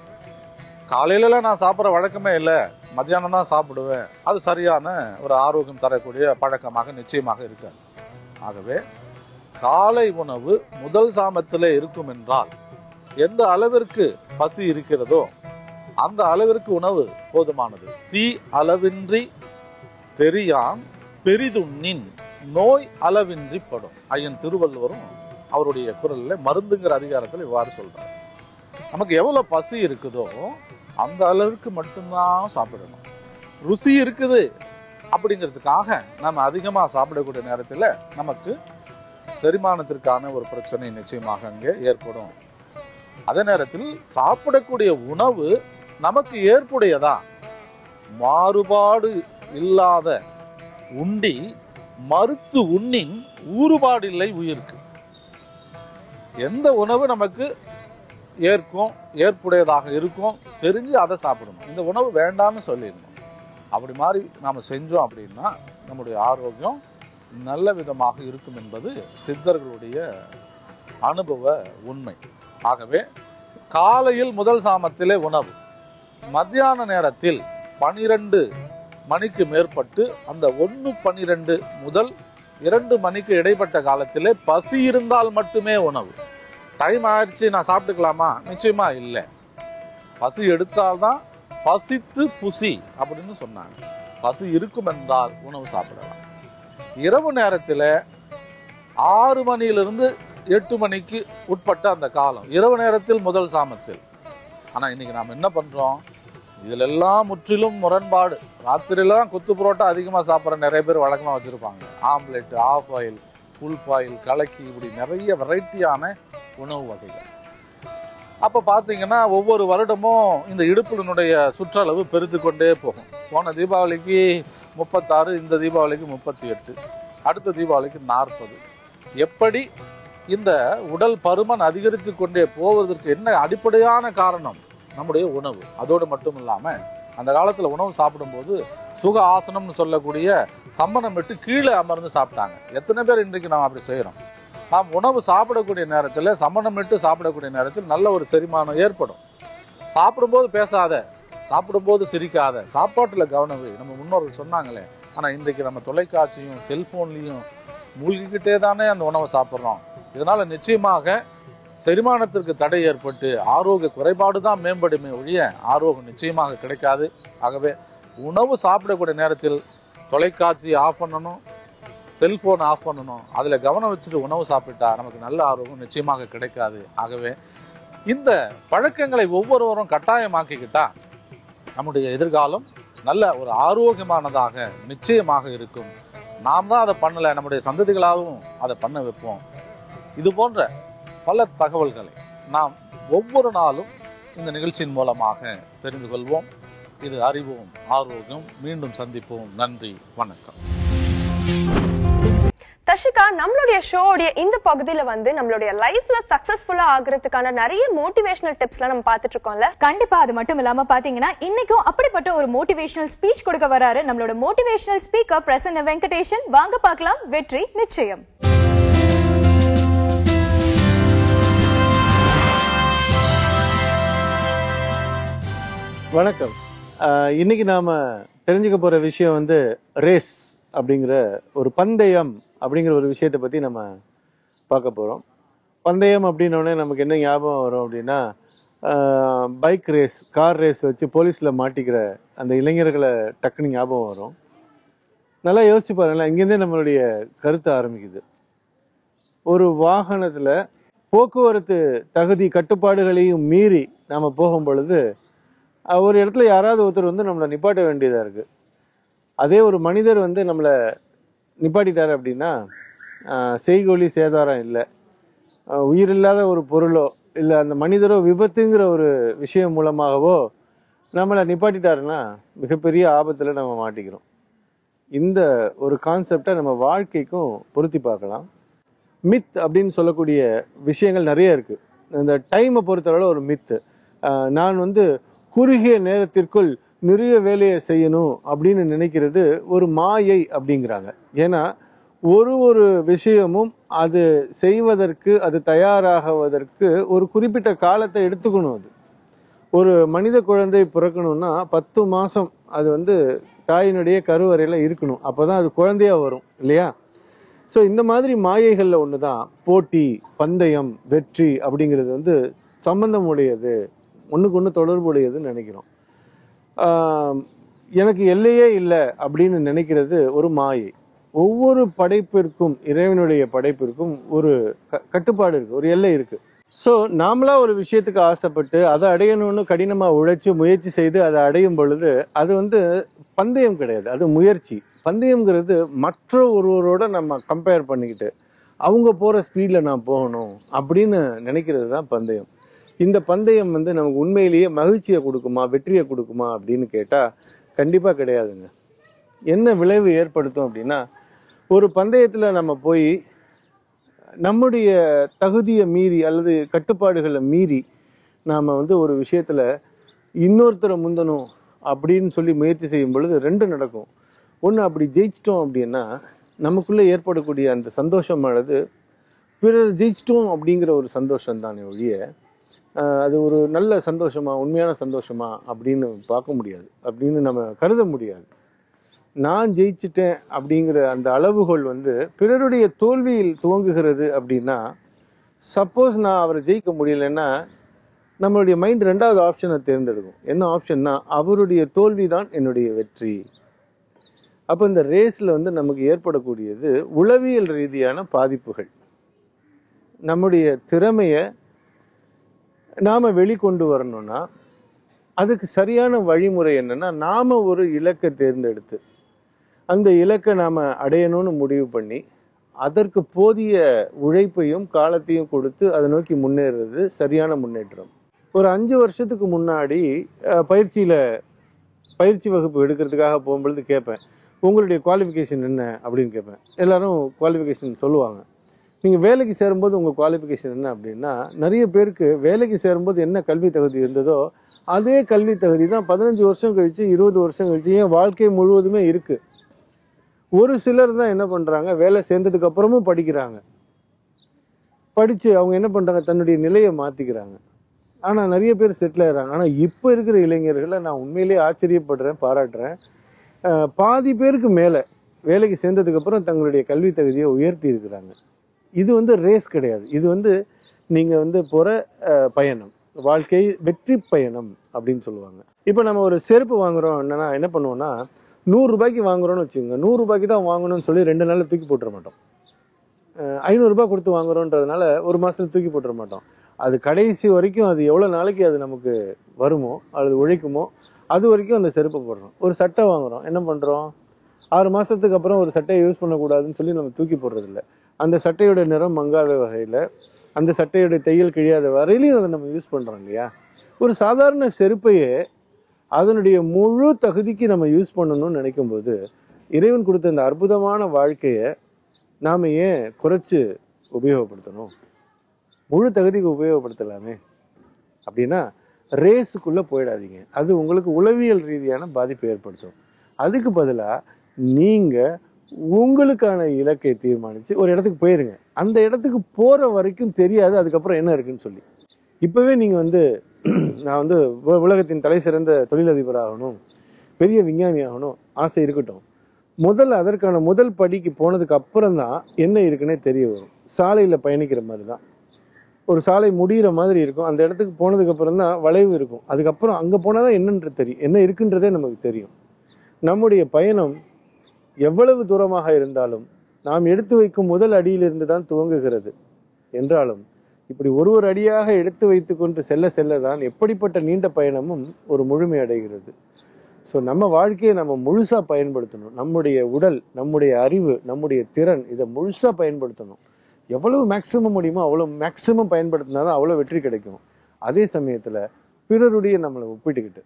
காலையில நான் சாப்பிட்ற வழக்கமே இல்லை மத்தியானம் தான் சாப்பிடுவேன் அது சரியான ஒரு ஆரோக்கியம் தரக்கூடிய பழக்கமாக நிச்சயமாக இருக்காது ஆகவே காலை உணவு முதல் சாமத்திலே இருக்கும் என்றால் எந்த அளவிற்கு பசி இருக்கிறதோ அந்த அளவிற்கு உணவு போதுமானது தீ அளவின்றி தெரியாம் பெரிதுண்ணின் நோய் அளவின்றி படும் ஐயன் திருவள்ளுவரும் அவருடைய குரல்ல மருந்துங்கிற அதிகாரத்தில் இவ்வாறு சொல்றார் நமக்கு எவ்வளவு பசி இருக்குதோ அந்த அளவுக்கு மட்டும்தான் சாப்பிடணும் ருசி இருக்குது அப்படிங்கிறதுக்காக நம்ம அதிகமா சாப்பிடக்கூடிய நேரத்துல நமக்கு செரிமானத்திற்கான ஒரு பிரச்சனை நிச்சயமாக அங்கே ஏற்படும் அதே நேரத்தில் சாப்பிடக்கூடிய உணவு நமக்கு ஏற்புடையதா மாறுபாடு இல்லாத உண்டி மறுத்து உண்ணின் ஊறுபாடில்லை உயிருக்கு எந்த உணவு நமக்கு ஏற்கும் ஏற்புடையதாக இருக்கும் தெரிஞ்சு அதை சாப்பிடணும் இந்த உணவு வேண்டாம்னு சொல்லிடணும் அப்படி மாதிரி நாம செஞ்சோம் அப்படின்னா நம்முடைய ஆரோக்கியம் நல்ல விதமாக இருக்கும் என்பது சித்தர்களுடைய அனுபவ உண்மை ஆகவே காலையில் முதல் சாமத்திலே உணவு மத்தியான நேரத்தில் பனிரெண்டு மணிக்கு மேற்பட்டு அந்த ஒன்னு பன்னிரெண்டு முதல் இரண்டு மணிக்கு இடைப்பட்ட காலத்திலே பசி இருந்தால் மட்டுமே உணவு டைம் ஆயிடுச்சு நான் சாப்பிட்டுக்கலாமா நிச்சயமா இல்லை பசி எடுத்தால்தான் பசித்து புசி அப்படின்னு சொன்னாங்க பசி இருக்கும் என்றால் உணவு சாப்பிடலாம் இரவு நேரத்துல ஆறு மணியிலிருந்து எட்டு மணிக்கு உட்பட்ட அந்த காலம் இரவு நேரத்தில் முதல் சாமத்தில் ஆனா இன்னைக்கு நாம் என்ன பண்றோம் இதுல எல்லாம் முற்றிலும் முரண்பாடு ராத்திரிலாம் குத்து புரோட்டா அதிகமா சாப்பிட்ற நிறைய பேர் வழக்கமா வச்சிருப்பாங்க omelette half boil full boil கலக்கி இப்படி நிறைய வெரைட்டியான உணவு வகைகள் அப்ப பாத்தீங்கன்னா ஒவ்வொரு வருடமும் இந்த இடுப்பினுடைய சுற்றளவு பெருத்து கொண்டே போகும் போன தீபாவளிக்கு முப்பத்தாறு இந்த தீபாவளிக்கு முப்பத்தி எட்டு அடுத்த தீபாவளிக்கு நாற்பது எப்படி இந்த உடல் பருமன் அதிகரித்து கொண்டே போவதற்கு என்ன அடிப்படையான காரணம் நம்முடைய உணவு அதோடு மட்டும் இல்லாம அந்த காலத்துல உணவு சாப்பிடும்போது சுக ஆசனம்னு சொல்லக்கூடிய சம்மணம் விட்டு கீழே அமர்ந்து சாப்பிட்டாங்க எத்தனை பேர் இன்றைக்கு நாம் அப்படி செய்யறோம் நாம் உணவு சாப்பிடக்கூடிய நேரத்துல சம்மணம் விட்டு சாப்பிடக்கூடிய நேரத்தில் நல்ல ஒரு செரிமானம் ஏற்படும் சாப்பிடும்போது பேசாத சாப்பிடும்போது சிரிக்காத சாப்பாட்டுல கவனம் வை. நம்ம முன்னோர்கள் சொன்னாங்களே ஆனா இன்றைக்கு நம்ம தொலைக்காட்சியும் செல்போன்லயும் மூழ்கிக்கிட்டே தானே அந்த உணவை சாப்பிடுறோம் இதனால நிச்சயமாக செரிமானத்திற்கு தடை ஏற்பட்டு ஆரோக்கிய குறைபாடு தான் மேம்படுமே ஒழிய ஆரோக்கியம் நிச்சயமாக கிடைக்காது ஆகவே உணவு சாப்பிடக்கூடிய நேரத்தில் தொலைக்காட்சி ஆஃப் பண்ணணும் செல்போன் ஆஃப் பண்ணணும் அதுல கவனம் வச்சுட்டு உணவு சாப்பிட்டா நமக்கு நல்ல ஆரோக்கியம் நிச்சயமாக கிடைக்காது ஆகவே இந்த பழக்கங்களை ஒவ்வொருவரும் கட்டாயமாக்கிக்கிட்டா நம்முடைய எதிர்காலம் நல்ல ஒரு ஆரோக்கியமானதாக நிச்சயமாக இருக்கும் நாம் தான் அதை பண்ணல நம்முடைய சந்ததிகளாகவும் அதை பண்ண வைப்போம் இது போன்ற பல தகவல்களை நாம் ஒவ்வொரு நாளும் இந்த நிகழ்ச்சியின் மூலமாக தெரிந்து கொள்வோம் இது அறிவோம் ஆரோக்கியம் மீண்டும் சந்திப்போம் நன்றி வணக்கம் தஷிகா நம்மளுடைய ஷோடைய இந்த பகுதியில வந்து நம்மளுடைய லைஃப்ல சக்சஸ்ஃபுல்லா ஆகுறதுக்கான நிறைய மோட்டிவேஷனல் டிப்ஸ்லாம் நம்ம பார்த்துட்டு இருக்கோம்ல கண்டிப்பா அது மட்டும் இல்லாம பாத்தீங்கன்னா இன்னைக்கும் அப்படிப்பட்ட ஒரு மோட்டிவேஷனல் ஸ்பீச் கொடுக்க வராரு நம்மளோட மோட்டிவேஷனல் ஸ்பீக்கர் பிரசன்ன வெங்கடேஷன் வாங்க பார்க்கலாம் வெற்றி நிச்சயம் வணக்கம் ஆஹ் இன்னைக்கு நாம தெரிஞ்சுக்க போற விஷயம் வந்து ரேஸ் அப்படிங்கிற ஒரு பந்தயம் அப்படிங்கிற ஒரு விஷயத்தை பத்தி நம்ம பார்க்க போறோம் பந்தயம் அப்படின்னோடனே நமக்கு என்ன ஞாபகம் வரும் அப்படின்னா பைக் ரேஸ் கார் ரேஸ் வச்சு போலீஸ்ல மாட்டிக்கிற அந்த இளைஞர்களை டக்குன்னு ஞாபகம் வரும் நல்லா யோசிச்சு பாருங்களேன் இங்கேருந்தே நம்மளுடைய கருத்து ஆரம்பிக்குது ஒரு வாகனத்துல போக்குவரத்து தகுதி கட்டுப்பாடுகளையும் மீறி நாம போகும் பொழுது அஹ் ஒரு இடத்துல யாராவது ஒருத்தர் வந்து நம்மளை நிப்பாட்ட வேண்டியதா இருக்கு அதே ஒரு மனிதர் வந்து நம்மளை நிப்பாட்டிட்டாரு அப்படின்னா அஹ் செய்கூலி சேதாரம் இல்லை உயிரில்லாத ஒரு பொருளோ இல்லை அந்த மனிதரோ விபத்துங்கிற ஒரு விஷயம் மூலமாகவோ நம்மளை நிப்பாட்டிட்டாருன்னா மிகப்பெரிய ஆபத்துல நம்ம மாட்டிக்கிறோம் இந்த ஒரு கான்செப்டை நம்ம வாழ்க்கைக்கும் பொருத்தி பார்க்கலாம் மித் அப்படின்னு சொல்லக்கூடிய விஷயங்கள் நிறைய இருக்கு இந்த டைமை பொறுத்தளவு ஒரு மித்து நான் வந்து குறுகிய நேரத்திற்குள் நிறைய வேலையை செய்யணும் அப்படின்னு நினைக்கிறது ஒரு மாயை அப்படிங்கிறாங்க ஏன்னா ஒரு ஒரு விஷயமும் அது செய்வதற்கு அது தயாராகுவதற்கு ஒரு குறிப்பிட்ட காலத்தை எடுத்துக்கணும் அது ஒரு மனித குழந்தை பிறக்கணும்னா பத்து மாசம் அது வந்து தாயினுடைய கருவறையில இருக்கணும் அப்பதான் அது குழந்தையா வரும் இல்லையா சோ இந்த மாதிரி மாயைகள்ல ஒண்ணுதான் போட்டி பந்தயம் வெற்றி அப்படிங்கிறது வந்து சம்பந்தம் உடையது ஒண்ணுக்கு ஒண்ணு தொடர்புடையதுன்னு நினைக்கிறோம் ஆஹ் எனக்கு எல்லையே இல்லை அப்படின்னு நினைக்கிறது ஒரு மாயை ஒவ்வொரு படைப்பிற்கும் இறைவனுடைய படைப்பிற்கும் ஒரு க- கட்டுப்பாடு இருக்கு ஒரு எல்லை இருக்கு சோ நாமளா ஒரு விஷயத்துக்கு ஆசைப்பட்டு அதை அடையணும்னு கடினமா உழைச்சு முயற்சி செய்து அதை அடையும் பொழுது அது வந்து பந்தயம் கிடையாது அது முயற்சி பந்தயம்ங்கிறது மற்ற ஒருவரோட நம்ம கம்பேர் பண்ணிக்கிட்டு அவங்க போற ஸ்பீட்ல நான் போகணும் அப்படின்னு நினைக்கிறது தான் பந்தயம் இந்த பந்தயம் வந்து நமக்கு உண்மையிலேயே மகிழ்ச்சியை கொடுக்குமா வெற்றியை கொடுக்குமா அப்படின்னு கேட்டா கண்டிப்பா கிடையாதுங்க என்ன விளைவு ஏற்படுத்தும் அப்படின்னா ஒரு பந்தயத்துல நம்ம போய் நம்முடைய தகுதியை மீறி அல்லது கட்டுப்பாடுகளை மீறி நாம வந்து ஒரு விஷயத்துல இன்னொருத்தரை முந்தணும் அப்படின்னு சொல்லி முயற்சி செய்யும் பொழுது ரெண்டு நடக்கும் ஒண்ணு அப்படி ஜெயிச்சிட்டோம் அப்படின்னா நமக்குள்ள ஏற்படக்கூடிய அந்த சந்தோஷமானது பிறர் ஜெயிச்சிட்டோம் அப்படிங்கிற ஒரு சந்தோஷம் தானே ஒழிய ஆஹ் அது ஒரு நல்ல சந்தோஷமா உண்மையான சந்தோஷமா அப்படின்னு பார்க்க முடியாது அப்படின்னு நம்ம கருத முடியாது நான் ஜெயிச்சிட்டேன் அப்படிங்கிற அந்த அளவுகோல் வந்து பிறருடைய தோல்வியில் துவங்குகிறது அப்படின்னா சப்போஸ் நான் அவரை ஜெயிக்க முடியலன்னா நம்மளுடைய மைண்ட் ரெண்டாவது ஆப்ஷனை தேர்ந்தெடுக்கும் என்ன ஆப்ஷன்னா அவருடைய தோல்வி தான் என்னுடைய வெற்றி அப்ப இந்த ரேஸ்ல வந்து நமக்கு ஏற்படக்கூடியது உளவியல் ரீதியான பாதிப்புகள் நம்முடைய திறமைய நாம வெளிக்கொண்டு வரணும்னா அதுக்கு சரியான வழிமுறை என்னன்னா நாம ஒரு இலக்கை தேர்ந்தெடுத்து அந்த இலக்கை நாம அடையணும்னு முடிவு பண்ணி அதற்கு போதிய உழைப்பையும் காலத்தையும் கொடுத்து அதை நோக்கி முன்னேறுறது சரியான முன்னேற்றம் ஒரு அஞ்சு வருஷத்துக்கு முன்னாடி அஹ், பயிற்சியில பயிற்சி வகுப்பு எடுக்கிறதுக்காக போகும்பொழுது கேட்பேன் உங்களுடைய குவாலிஃபிகேஷன் என்ன அப்படின்னு கேட்பேன் எல்லாரும் குவாலிஃபிகேஷன் சொல்லுவாங்க நீங்க வேலைக்கு சேரும்போது உங்க குவாலிஃபிகேஷன் என்ன அப்படின்னா நிறைய பேருக்கு வேலைக்கு சேரும்போது என்ன கல்வி தகுதி இருந்ததோ அதே கல்வி தகுதி தான் பதினஞ்சு வருஷம் கழிச்சு இருபது வருஷம் கழிச்சு ஏன் வாழ்க்கை முழுவதுமே இருக்கு ஒரு சிலர் தான் என்ன பண்றாங்க வேலை சேர்ந்ததுக்கு அப்புறமும் படிக்கிறாங்க படிச்சு அவங்க என்ன பண்றாங்க தன்னுடைய நிலையை மாத்திக்கிறாங்க ஆனா நிறைய பேர் செட்டில் ஆயிடுறாங்க ஆனா இப்ப இருக்கிற இளைஞர்களை நான் உண்மையிலேயே ஆச்சரியப்படுறேன் பாராட்டுறேன் அஹ் பாதி பேருக்கு மேல வேலைக்கு சேர்ந்ததுக்கு அப்புறம் தங்களுடைய கல்வி தகுதியை உயர்த்தி இருக்கிறாங்க இது வந்து ரேஸ் கிடையாது இது வந்து நீங்க வந்து போற அஹ், பயணம் வாழ்க்கை வெற்றி பயணம் அப்படின்னு சொல்லுவாங்க இப்போ நம்ம ஒரு செருப்பு வாங்குறோம் என்னன்னா என்ன பண்ணுவோம்னா நூறு ரூபாய்க்கு வாங்குறோம்னு வச்சுக்கோங்க நூறு ரூபாய்க்கு தான் வாங்கணும்னு சொல்லி ரெண்டு நாள்ல தூக்கி போட்டுற மாட்டோம் அஹ், ஐநூறு ரூபாய் கொடுத்து வாங்குறோன்றதுனால ஒரு மாசத்துல தூக்கி போட்டுற மாட்டோம் அது கடைசி வரைக்கும் அது எவ்வளவு நாளைக்கு அது நமக்கு வருமோ அல்லது உழைக்குமோ அது வரைக்கும் அந்த செருப்பை போடுறோம் ஒரு சட்டை வாங்குறோம் என்ன பண்றோம் ஆறு மாசத்துக்கு அப்புறம் ஒரு சட்டையை யூஸ் பண்ணக்கூடாதுன்னு சொல்லி நம்ம தூக்கி போடுறது இல்ல அந்த சட்டையோட நிறம் மங்காத வகையில அந்த சட்டையோட தையல் கிழியாத வரையிலையும் அதை நம்ம யூஸ் பண்றோம் இல்லையா ஒரு சாதாரண செருப்பையே அதனுடைய முழு தகுதிக்கு நம்ம யூஸ் பண்ணணும்னு நினைக்கும் போது இறைவன் கொடுத்த இந்த அற்புதமான வாழ்க்கைய நாம ஏன் குறைச்சு உபயோகப்படுத்தணும் முழு தகுதிக்கு உபயோகப்படுத்தலாமே அப்படின்னா ரேஸுக்குள்ள போயிடாதீங்க அது உங்களுக்கு உளவியல் ரீதியான பாதிப்பை ஏற்படுத்தும் அதுக்கு பதிலா நீங்க உங்களுக்கான இலக்கை தீர்மானிச்சு ஒரு இடத்துக்கு போயிருங்க அந்த இடத்துக்கு போற வரைக்கும் தெரியாது அதுக்கப்புறம் என்ன இருக்குன்னு சொல்லி இப்பவே நீங்க வந்து நான் வந்து உ- உலகத்தின் தலை சிறந்த தொழிலதிபர் ஆகணும் பெரிய விஞ்ஞானி ஆகணும் ஆசை இருக்கட்டும் முதல்ல அதற்கான முதல் படிக்கு போனதுக்கு அப்புறம் தான் என்ன இருக்குன்னே தெரிய வரும் சாலையில பயணிக்கிற மாதிரி தான் ஒரு சாலை முடியிற மாதிரி இருக்கும் அந்த இடத்துக்கு போனதுக்கு அப்புறம் தான் வளைவு இருக்கும் அதுக்கப்புறம் அங்க போனாதான் என்னன்றது தெரியும் என்ன இருக்குன்றதே நமக்கு தெரியும் நம்முடைய பயணம் எவ்வளவு தூரமாக இருந்தாலும் நாம் எடுத்து வைக்கும் முதல் அடியிலிருந்து தான் துவங்குகிறது என்றாலும் இப்படி ஒரு ஒரு அடியாக எடுத்து வைத்துக் கொண்டு செல்ல செல்ல தான் எப்படிப்பட்ட நீண்ட பயணமும் ஒரு முழுமை அடைகிறது ஸோ நம்ம வாழ்க்கையை நம்ம முழுசா பயன்படுத்தணும் நம்முடைய உடல் நம்முடைய அறிவு நம்முடைய திறன் இதை முழுசா பயன்படுத்தணும் எவ்வளவு மேக்சிமம் முடியுமோ அவ்வளவு மேக்சிமம் பயன்படுத்தினாதான் அவ்வளவு வெற்றி கிடைக்கும் அதே சமயத்துல பிறருடைய நம்மளை ஒப்பிட்டுக்கிட்டு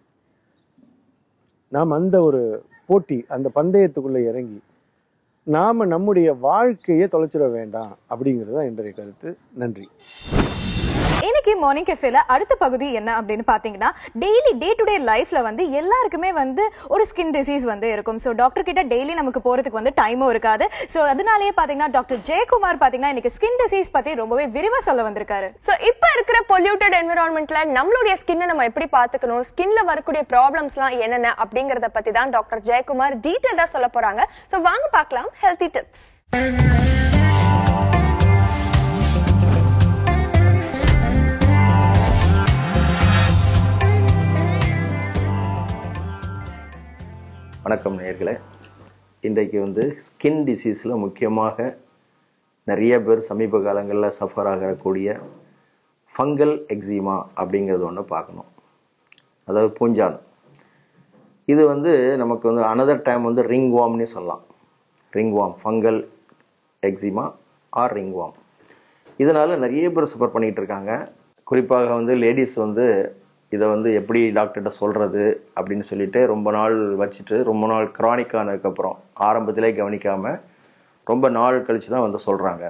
நாம் அந்த ஒரு போட்டி அந்த பந்தயத்துக்குள்ள இறங்கி நாம நம்முடைய வாழ்க்கையை தொலைச்சிட வேண்டாம் அப்படிங்கிறது தான் இன்றைய கருத்து நன்றி இன்னைக்கு மார்னிங் கெஃபேல அடுத்த பகுதி என்ன அப்படின்னு பாத்தீங்கன்னா டெய்லி டே டு டே லைஃப்ல வந்து எல்லாருக்குமே வந்து ஒரு ஸ்கின் டிசீஸ் வந்து இருக்கும் சோ டாக்டர் கிட்ட டெய்லி நமக்கு போறதுக்கு வந்து டைமும் இருக்காது சோ அதனாலேயே பாத்தீங்கன்னா டாக்டர் ஜெயக்குமார் பாத்தீங்கன்னா இன்னைக்கு ஸ்கின் டிசீஸ் பத்தி ரொம்பவே விரிவா சொல்ல வந்திருக்காரு சோ இப்ப இருக்கிற பொல்யூட்டட் என்விரான்மெண்ட்ல நம்மளுடைய ஸ்கின்னை நம்ம எப்படி பாத்துக்கணும் ஸ்கின்ல வரக்கூடிய ப்ராப்ளம்ஸ்லாம் என்னென்ன அப்படிங்கறத பத்தி தான் டாக்டர் ஜெயக்குமார் டீடைலா சொல்ல போறாங்க சோ வாங்க பார்க்கலாம் ஹெல்தி டிப்ஸ் வணக்கம் நேயர்களே இன்றைக்கு வந்து ஸ்கின் டிசீஸில் முக்கியமாக நிறைய பேர் சமீப காலங்களில் சஃபர் ஆகக்கூடிய ஃபங்கல் எக்ஸிமா அப்படிங்கிறது ஒன்று பார்க்கணும் அதாவது பூஞ்சான் இது வந்து நமக்கு வந்து அனதர் டைம் வந்து ரிங் வாம்னே சொல்லலாம் ring worm fungal eczema or ring worm இதனால நிறைய பேர் சஃபர் பண்ணிட்டு இருக்காங்க குறிப்பாக வந்து லேடிஸ் வந்து இதை வந்து எப்படி டாக்டர்கிட்ட சொல்றது அப்படின்னு சொல்லிட்டு ரொம்ப நாள் வச்சுட்டு ரொம்ப நாள் chronic ஆனதுக்கப்புறம் ஆரம்பத்திலே கவனிக்காம ரொம்ப நாள் கழிச்சு தான் வந்து சொல்றாங்க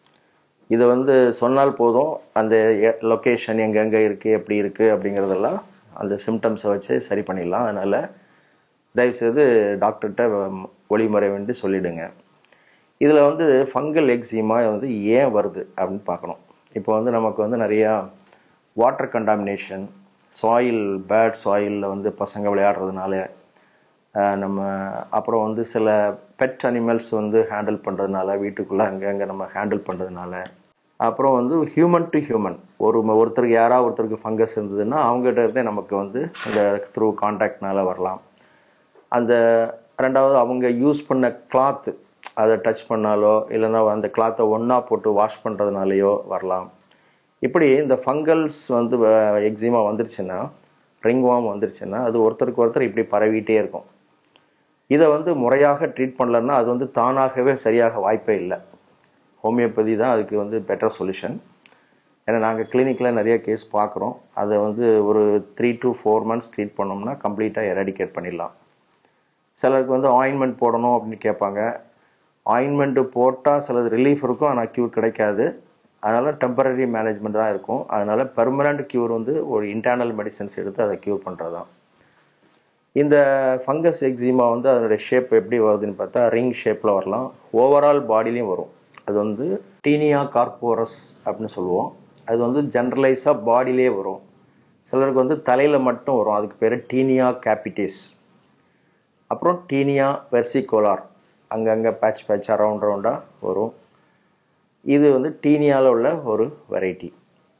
இதை வந்து சொன்னால் போதும் அந்த லொக்கேஷன் எங்கெங்க இருக்கு எப்படி இருக்கு அப்படிங்கிறதெல்லாம் அந்த சிம்டம்ஸை வச்சு சரி பண்ணிடலாம் அதனால தயவுசெய்து டாக்டர்கிட்ட ஒளிமுறை வேண்டி சொல்லிடுங்க இதில் வந்து ஃபங்கல் எக்ஸிமா வந்து ஏன் வருது அப்படின்னு பார்க்கணும் இப்போ வந்து நமக்கு வந்து நிறையா வாட்டர் கண்டாமினேஷன் சாயில் பேட் சாயிலில் வந்து பசங்க விளையாடுறதுனால ஆஹ் நம்ம அப்புறம் வந்து சில பெட் அனிமல்ஸ் வந்து ஹேண்டில் பண்ணுறதுனால வீட்டுக்குள்ளே அங்கங்கே நம்ம ஹேண்டில் பண்ணுறதுனால அப்புறம் வந்து ஹியூமன் டு ஹியூமன் ஒரு ஒருத்தருக்கு யாராவது ஒருத்தருக்கு ஃபங்கஸ் இருந்ததுன்னா அவங்ககிட்ட இருந்தே நமக்கு வந்து இந்த த்ரூ கான்டாக்ட்னால வரலாம் அந்த ரெண்டாவது அவங்க யூஸ் பண்ண கிளாத்து அதை டச் பண்ணாலோ இல்லைன்னா அந்த கிளாத்தை ஒன்றா போட்டு வாஷ் பண்ணுறதுனாலையோ வரலாம் இப்படி இந்த ஃபங்கல்ஸ் வந்து எக்ஸிமா வந்துருச்சுன்னா ரிங்வாம் வந்துருச்சுன்னா அது ஒருத்தருக்கு ஒருத்தர் இப்படி பரவிட்டே இருக்கும் இதை வந்து முறையாக ட்ரீட் பண்ணலன்னா அது வந்து தானாகவே சரியாக வாய்ப்பே இல்லை ஹோமியோபதி தான் அதுக்கு வந்து பெட்டர் சொல்யூஷன் ஏன்னா நாங்கள் கிளினிக்கில் நிறைய கேஸ் பார்க்குறோம் அதை வந்து ஒரு three to four months treat பண்ணோம்னா கம்ப்ளீட்டாக எராடிகேட் பண்ணிடலாம் சிலருக்கு வந்து ஆயின்மெண்ட் போடணும் அப்படின்னு கேட்பாங்க ஆயின்மெண்ட் போட்டால் சிலது ரிலீஃப் இருக்கும் ஆனால் க்யூர் கிடைக்காது அதனால டெம்பரரி மேனேஜ்மெண்ட் தான் இருக்கும் அதனால பெர்மனண்ட் க்யூர் வந்து ஒரு இன்டர்னல் மெடிசன்ஸ் எடுத்து அதை க்யூர் பண்ணுறது தான் இந்த ஃபங்கஸ் எக்ஸிமா வந்து அதனுடைய ஷேப் எப்படி வருதுன்னு பார்த்தா ரிங் ஷேப்பில் வரலாம் ஓவரால் பாடிலையும் வரும் அது வந்து டீனியா கார்போரஸ் அப்படின்னு சொல்லுவோம் அது வந்து ஜென்ரலைஸாக பாடியிலே வரும் சிலருக்கு வந்து தலையில் மட்டும் வரும் அதுக்கு பேர் டீனியா கேபிட்டிஸ் அப்புறம் டீனியா வெர்சிகோலார் அங்கங்கே பேட்ச் பேட்ச் அரவுண்ட் ரவுண்டாக வரும் இது வந்து டீனியாவில் உள்ள ஒரு வெரைட்டி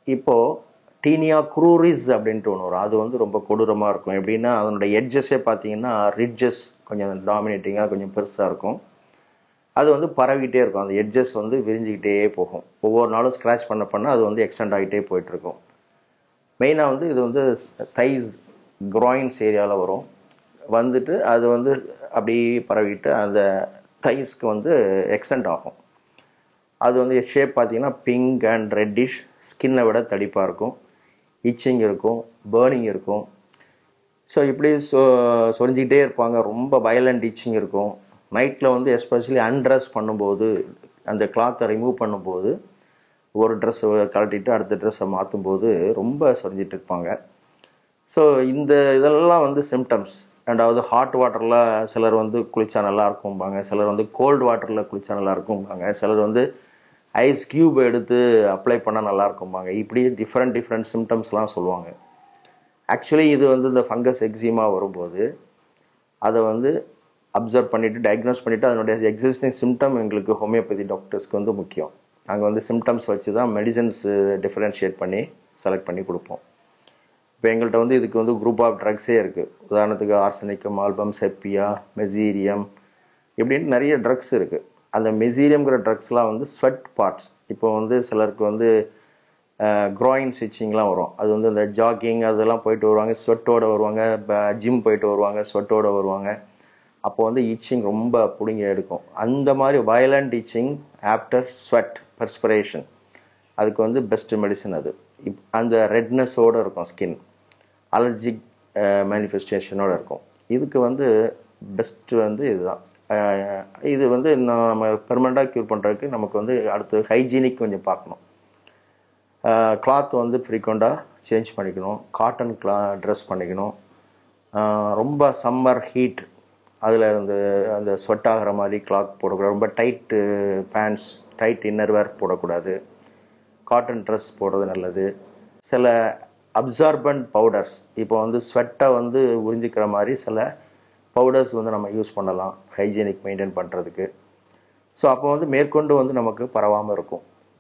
இப்போ டீனியா குரூரிஸ் அப்படின்ட்டு ஒன்று வரும் அது வந்து ரொம்ப கொடூரமாக இருக்கும் எப்படின்னா அதனுடைய எட்ஜஸே பார்த்தீங்கன்னா ரிட்ஜஸ் கொஞ்சம் டாமினேட்டிங்காக கொஞ்சம் பெருசாக இருக்கும் அது வந்து பரவிட்டே இருக்கும் அந்த எட்ஜஸ் வந்து விரிஞ்சிக்கிட்டே போகும் ஒவ்வொரு நாளும் ஸ்க்ராச் பண்ண பண்ண அது வந்து எக்ஸ்டெண்ட் ஆகிட்டே போயிட்டு இருக்கும் மெயினாக வந்து இது வந்து தைஸ் groins ஏரியாவில் வரும் வந்துட்டு அது வந்து அப்படியே பரவிட்டு அந்த தைஸ்க்கு வந்து எக்ஸ்டெண்ட் ஆகும் அது வந்து ஷேப் பார்த்தீங்கன்னா பிங்க் அண்ட் ரெட்டிஷ் ஸ்கின்னை விட தடிப்பாக இருக்கும் இச்சிங் இருக்கும் பேர்னிங் இருக்கும் ஸோ இப்படி சொ சொரிஞ்சிக்கிட்டே இருப்பாங்க ரொம்ப வயலண்ட் இச்சிங் இருக்கும் நைட்டில் வந்து எஸ்பெஷலி அன்ட்ரெஸ் பண்ணும்போது அந்த கிளாத்தை ரிமூவ் பண்ணும்போது ஒரு ட்ரெஸ்ஸை கழட்டிட்டு அடுத்த ட்ரெஸ்ஸை மாற்றும் போது ரொம்ப சொரிஞ்சிட்டு இருப்பாங்க ஸோ இந்த இதெல்லாம் வந்து சிம்டம்ஸ் ரெண்டாவது ஹாட் வாட்டரில் சிலர் வந்து குளிச்சா நல்லா இருக்கும்பாங்க சிலர் வந்து கோல்டு வாட்டரில் குளிச்சா நல்லா இருக்கும்பாங்க சிலர் வந்து ஐஸ் கியூப் எடுத்து அப்ளை பண்ணால் நல்லா இருக்கும்பாங்க இப்படி டிஃப்ரெண்ட் டிஃப்ரெண்ட் சிம்டம்ஸ்லாம் சொல்லுவாங்க ஆக்சுவலி இது வந்து இந்த ஃபங்கஸ் எக்ஸிமா வரும்போது அதை வந்து அப்சர்வ் பண்ணிட்டு டயக்னோஸ் பண்ணிட்டு அதனுடைய எக்ஸிஸ்டிங் சிம்டம் எங்களுக்கு ஹோமியோபதி டாக்டர்ஸ்க்கு வந்து முக்கியம் நாங்கள் வந்து சிம்டம்ஸ் வச்சு தான் மெடிசன்ஸ் டிஃபரன்ஷியேட் பண்ணி செலக்ட் பண்ணி கொடுப்போம் இப்போ எங்கள்கிட்ட வந்து இதுக்கு வந்து குரூப் ஆஃப் ட்ரக்ஸே இருக்குது உதாரணத்துக்கு ஆர்சனிக்கம் ஆல்பம் செப்பியா மெசீரியம் இப்படின்னு நிறைய ட்ரக்ஸ் இருக்குது அந்த மெசீரியம்ங்கிற ட்ரக்ஸ்லாம் வந்து ஸ்வெட் பார்ட்ஸ் இப்போ வந்து சிலருக்கு வந்து க்ராயின் ஸ்டிச்சிங்லாம் வரும் அது வந்து இந்த ஜாகிங் அதெல்லாம் போயிட்டு வருவாங்க ஸ்வெட்டோட வருவாங்க ஜிம் போயிட்டு வருவாங்க ஸ்வெட்டோட வருவாங்க அப்போ வந்து இச்சிங் ரொம்ப பிடுங்கி எடுக்கும் அந்த மாதிரி violent itching after sweat perspiration அதுக்கு வந்து பெஸ்ட் மெடிசன் அது இப் அந்த ரெட்னஸோடு இருக்கும் ஸ்கின் அலர்ஜிக் மேனிஃபெஸ்டேஷனோட இருக்கும் இதுக்கு வந்து பெஸ்ட் வந்து இதுதான் அஹ் இது வந்து இன்னும் நம்ம பெர்மனண்டாக க்யூர் பண்ணுறதுக்கு நமக்கு வந்து அடுத்து ஹைஜீனிக் கொஞ்சம் பார்க்கணும் கிளாத் வந்து ஃப்ரீக்வெண்ட்டாக சேஞ்ச் பண்ணிக்கணும் காட்டன் கிளா ட்ரெஸ் பண்ணிக்கணும் அஹ் ரொம்ப சம்மர் ஹீட் அதில் இருந்து அந்த ஸ்வெட் ஆகிற மாதிரி கிளாத் போடக்கூடாது ரொம்ப டைட்டு பேண்ட்ஸ் டைட் இன்னர்வேர் போடக்கூடாது காட்டன் ட்ரெஸ் போடுறது நல்லது சில அப்சார்பன்ட் பவுடர்ஸ் இப்போ வந்து ஸ்வெட்டை வந்து உறிஞ்சிக்கிற மாதிரி சில பவுடர்ஸ் வந்து நம்ம யூஸ் பண்ணலாம் ஹைஜீனிக் மெயின்டைன் பண்ணுறதுக்கு ஸோ அப்போ வந்து மேற்கொண்டு வந்து நமக்கு பரவாமல் இருக்கும்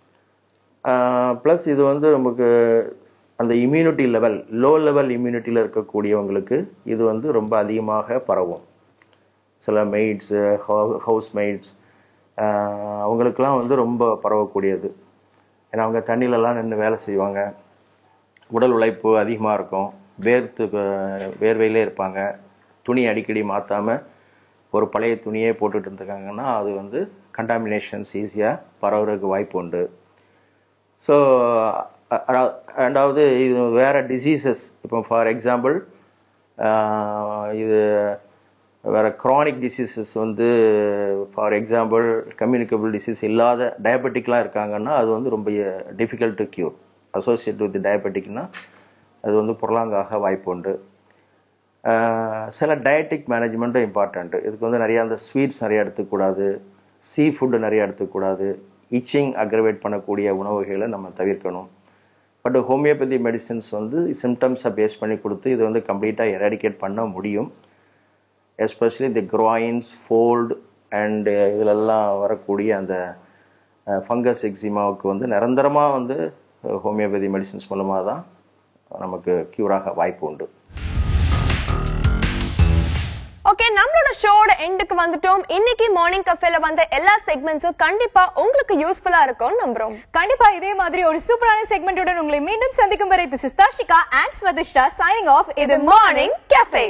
ப்ளஸ் இது வந்து நமக்கு அந்த இம்யூனிட்டி லெவல் லோ லெவல் இம்யூனிட்டியில் இருக்கக்கூடியவங்களுக்கு இது வந்து ரொம்ப அதிகமாக பரவும் சில மெய்ட்ஸு ஹவுஸ் மெய்ட்ஸ் அவங்களுக்கெல்லாம் வந்து ரொம்ப பரவக்கூடியது ஏன்னா அவங்க தண்ணியிலலாம் நின்று வேலை செய்வாங்க உடல் உழைப்பு அதிகமாக இருக்கும் வேர்த்து வேர்வையிலே இருப்பாங்க துணி அடிக்கடி மாற்றாமல் ஒரு பழைய துணியே போட்டுட்டு இருந்திருக்காங்கன்னா அது வந்து கண்டாமினேஷன்ஸ் ஈஸியாக பரவுறதுக்கு வாய்ப்பு உண்டு ஸோ ரெண்டாவது இது வேற டிசீசஸ் இப்போ ஃபார் எக்ஸாம்பிள் இது வேற க்ரானிக் டிசீசஸ் வந்து ஃபார் எக்ஸாம்பிள் கம்யூனிகபிள் டிசீஸ் இல்லாத டயபெட்டிக்லாம் இருக்காங்கன்னா அது வந்து ரொம்ப difficult to cure associate with டயபெட்டிக்னா அது வந்து புரளாங்காக வாய்ப்பு உண்டு ஆஹ் சில டயட்டிக் மேனேஜ்மெண்ட்டும் இம்பார்ட்டண்ட் இதுக்கு வந்து நிறைய அந்த ஸ்வீட்ஸ் நிறைய எடுத்துக்கூடாது சீ ஃபுட்டு நிறைய எடுத்துக்கூடாது இச்சிங் அக்ரவேட் பண்ணக்கூடிய உணவுகளை நம்ம தவிர்க்கணும் பட் ஹோமியோபதி மெடிசின்ஸ் வந்து சிம்டம்ஸை பேஸ் பண்ணி கொடுத்து இது வந்து கம்ப்ளீட்டாக எராடிகேட் பண்ண முடியும் especially the groins fold and இதிலெல்லாம் வரக்கூடிய அந்த ஃபங்கஸ் எக்ஸிமாவுக்கு வந்து நிரந்தரமாக வந்து ஹோமியோபதி மெடிசின்ஸ் மூலமாக தான் நமக்கு க்யூராக வாய்ப்பு உண்டு ஓகே நம்மளோட ஷோட எண்டுக்கு வந்துட்டோம் இன்னைக்கு மார்னிங் கஃபேல வந்த எல்லா செக்மெண்ட்ஸும் கண்டிப்பா உங்களுக்கு யூஸ்ஃபுல்லா இருக்கும்னு நம்புறோம் கண்டிப்பா இதே மாதிரி ஒரு சூப்பரான செக்மெண்ட்டுடன் உங்களை மீண்டும் சந்திக்கும் வரை this is Darshika and Swathishta signing off இது இது மார்னிங் கஃபே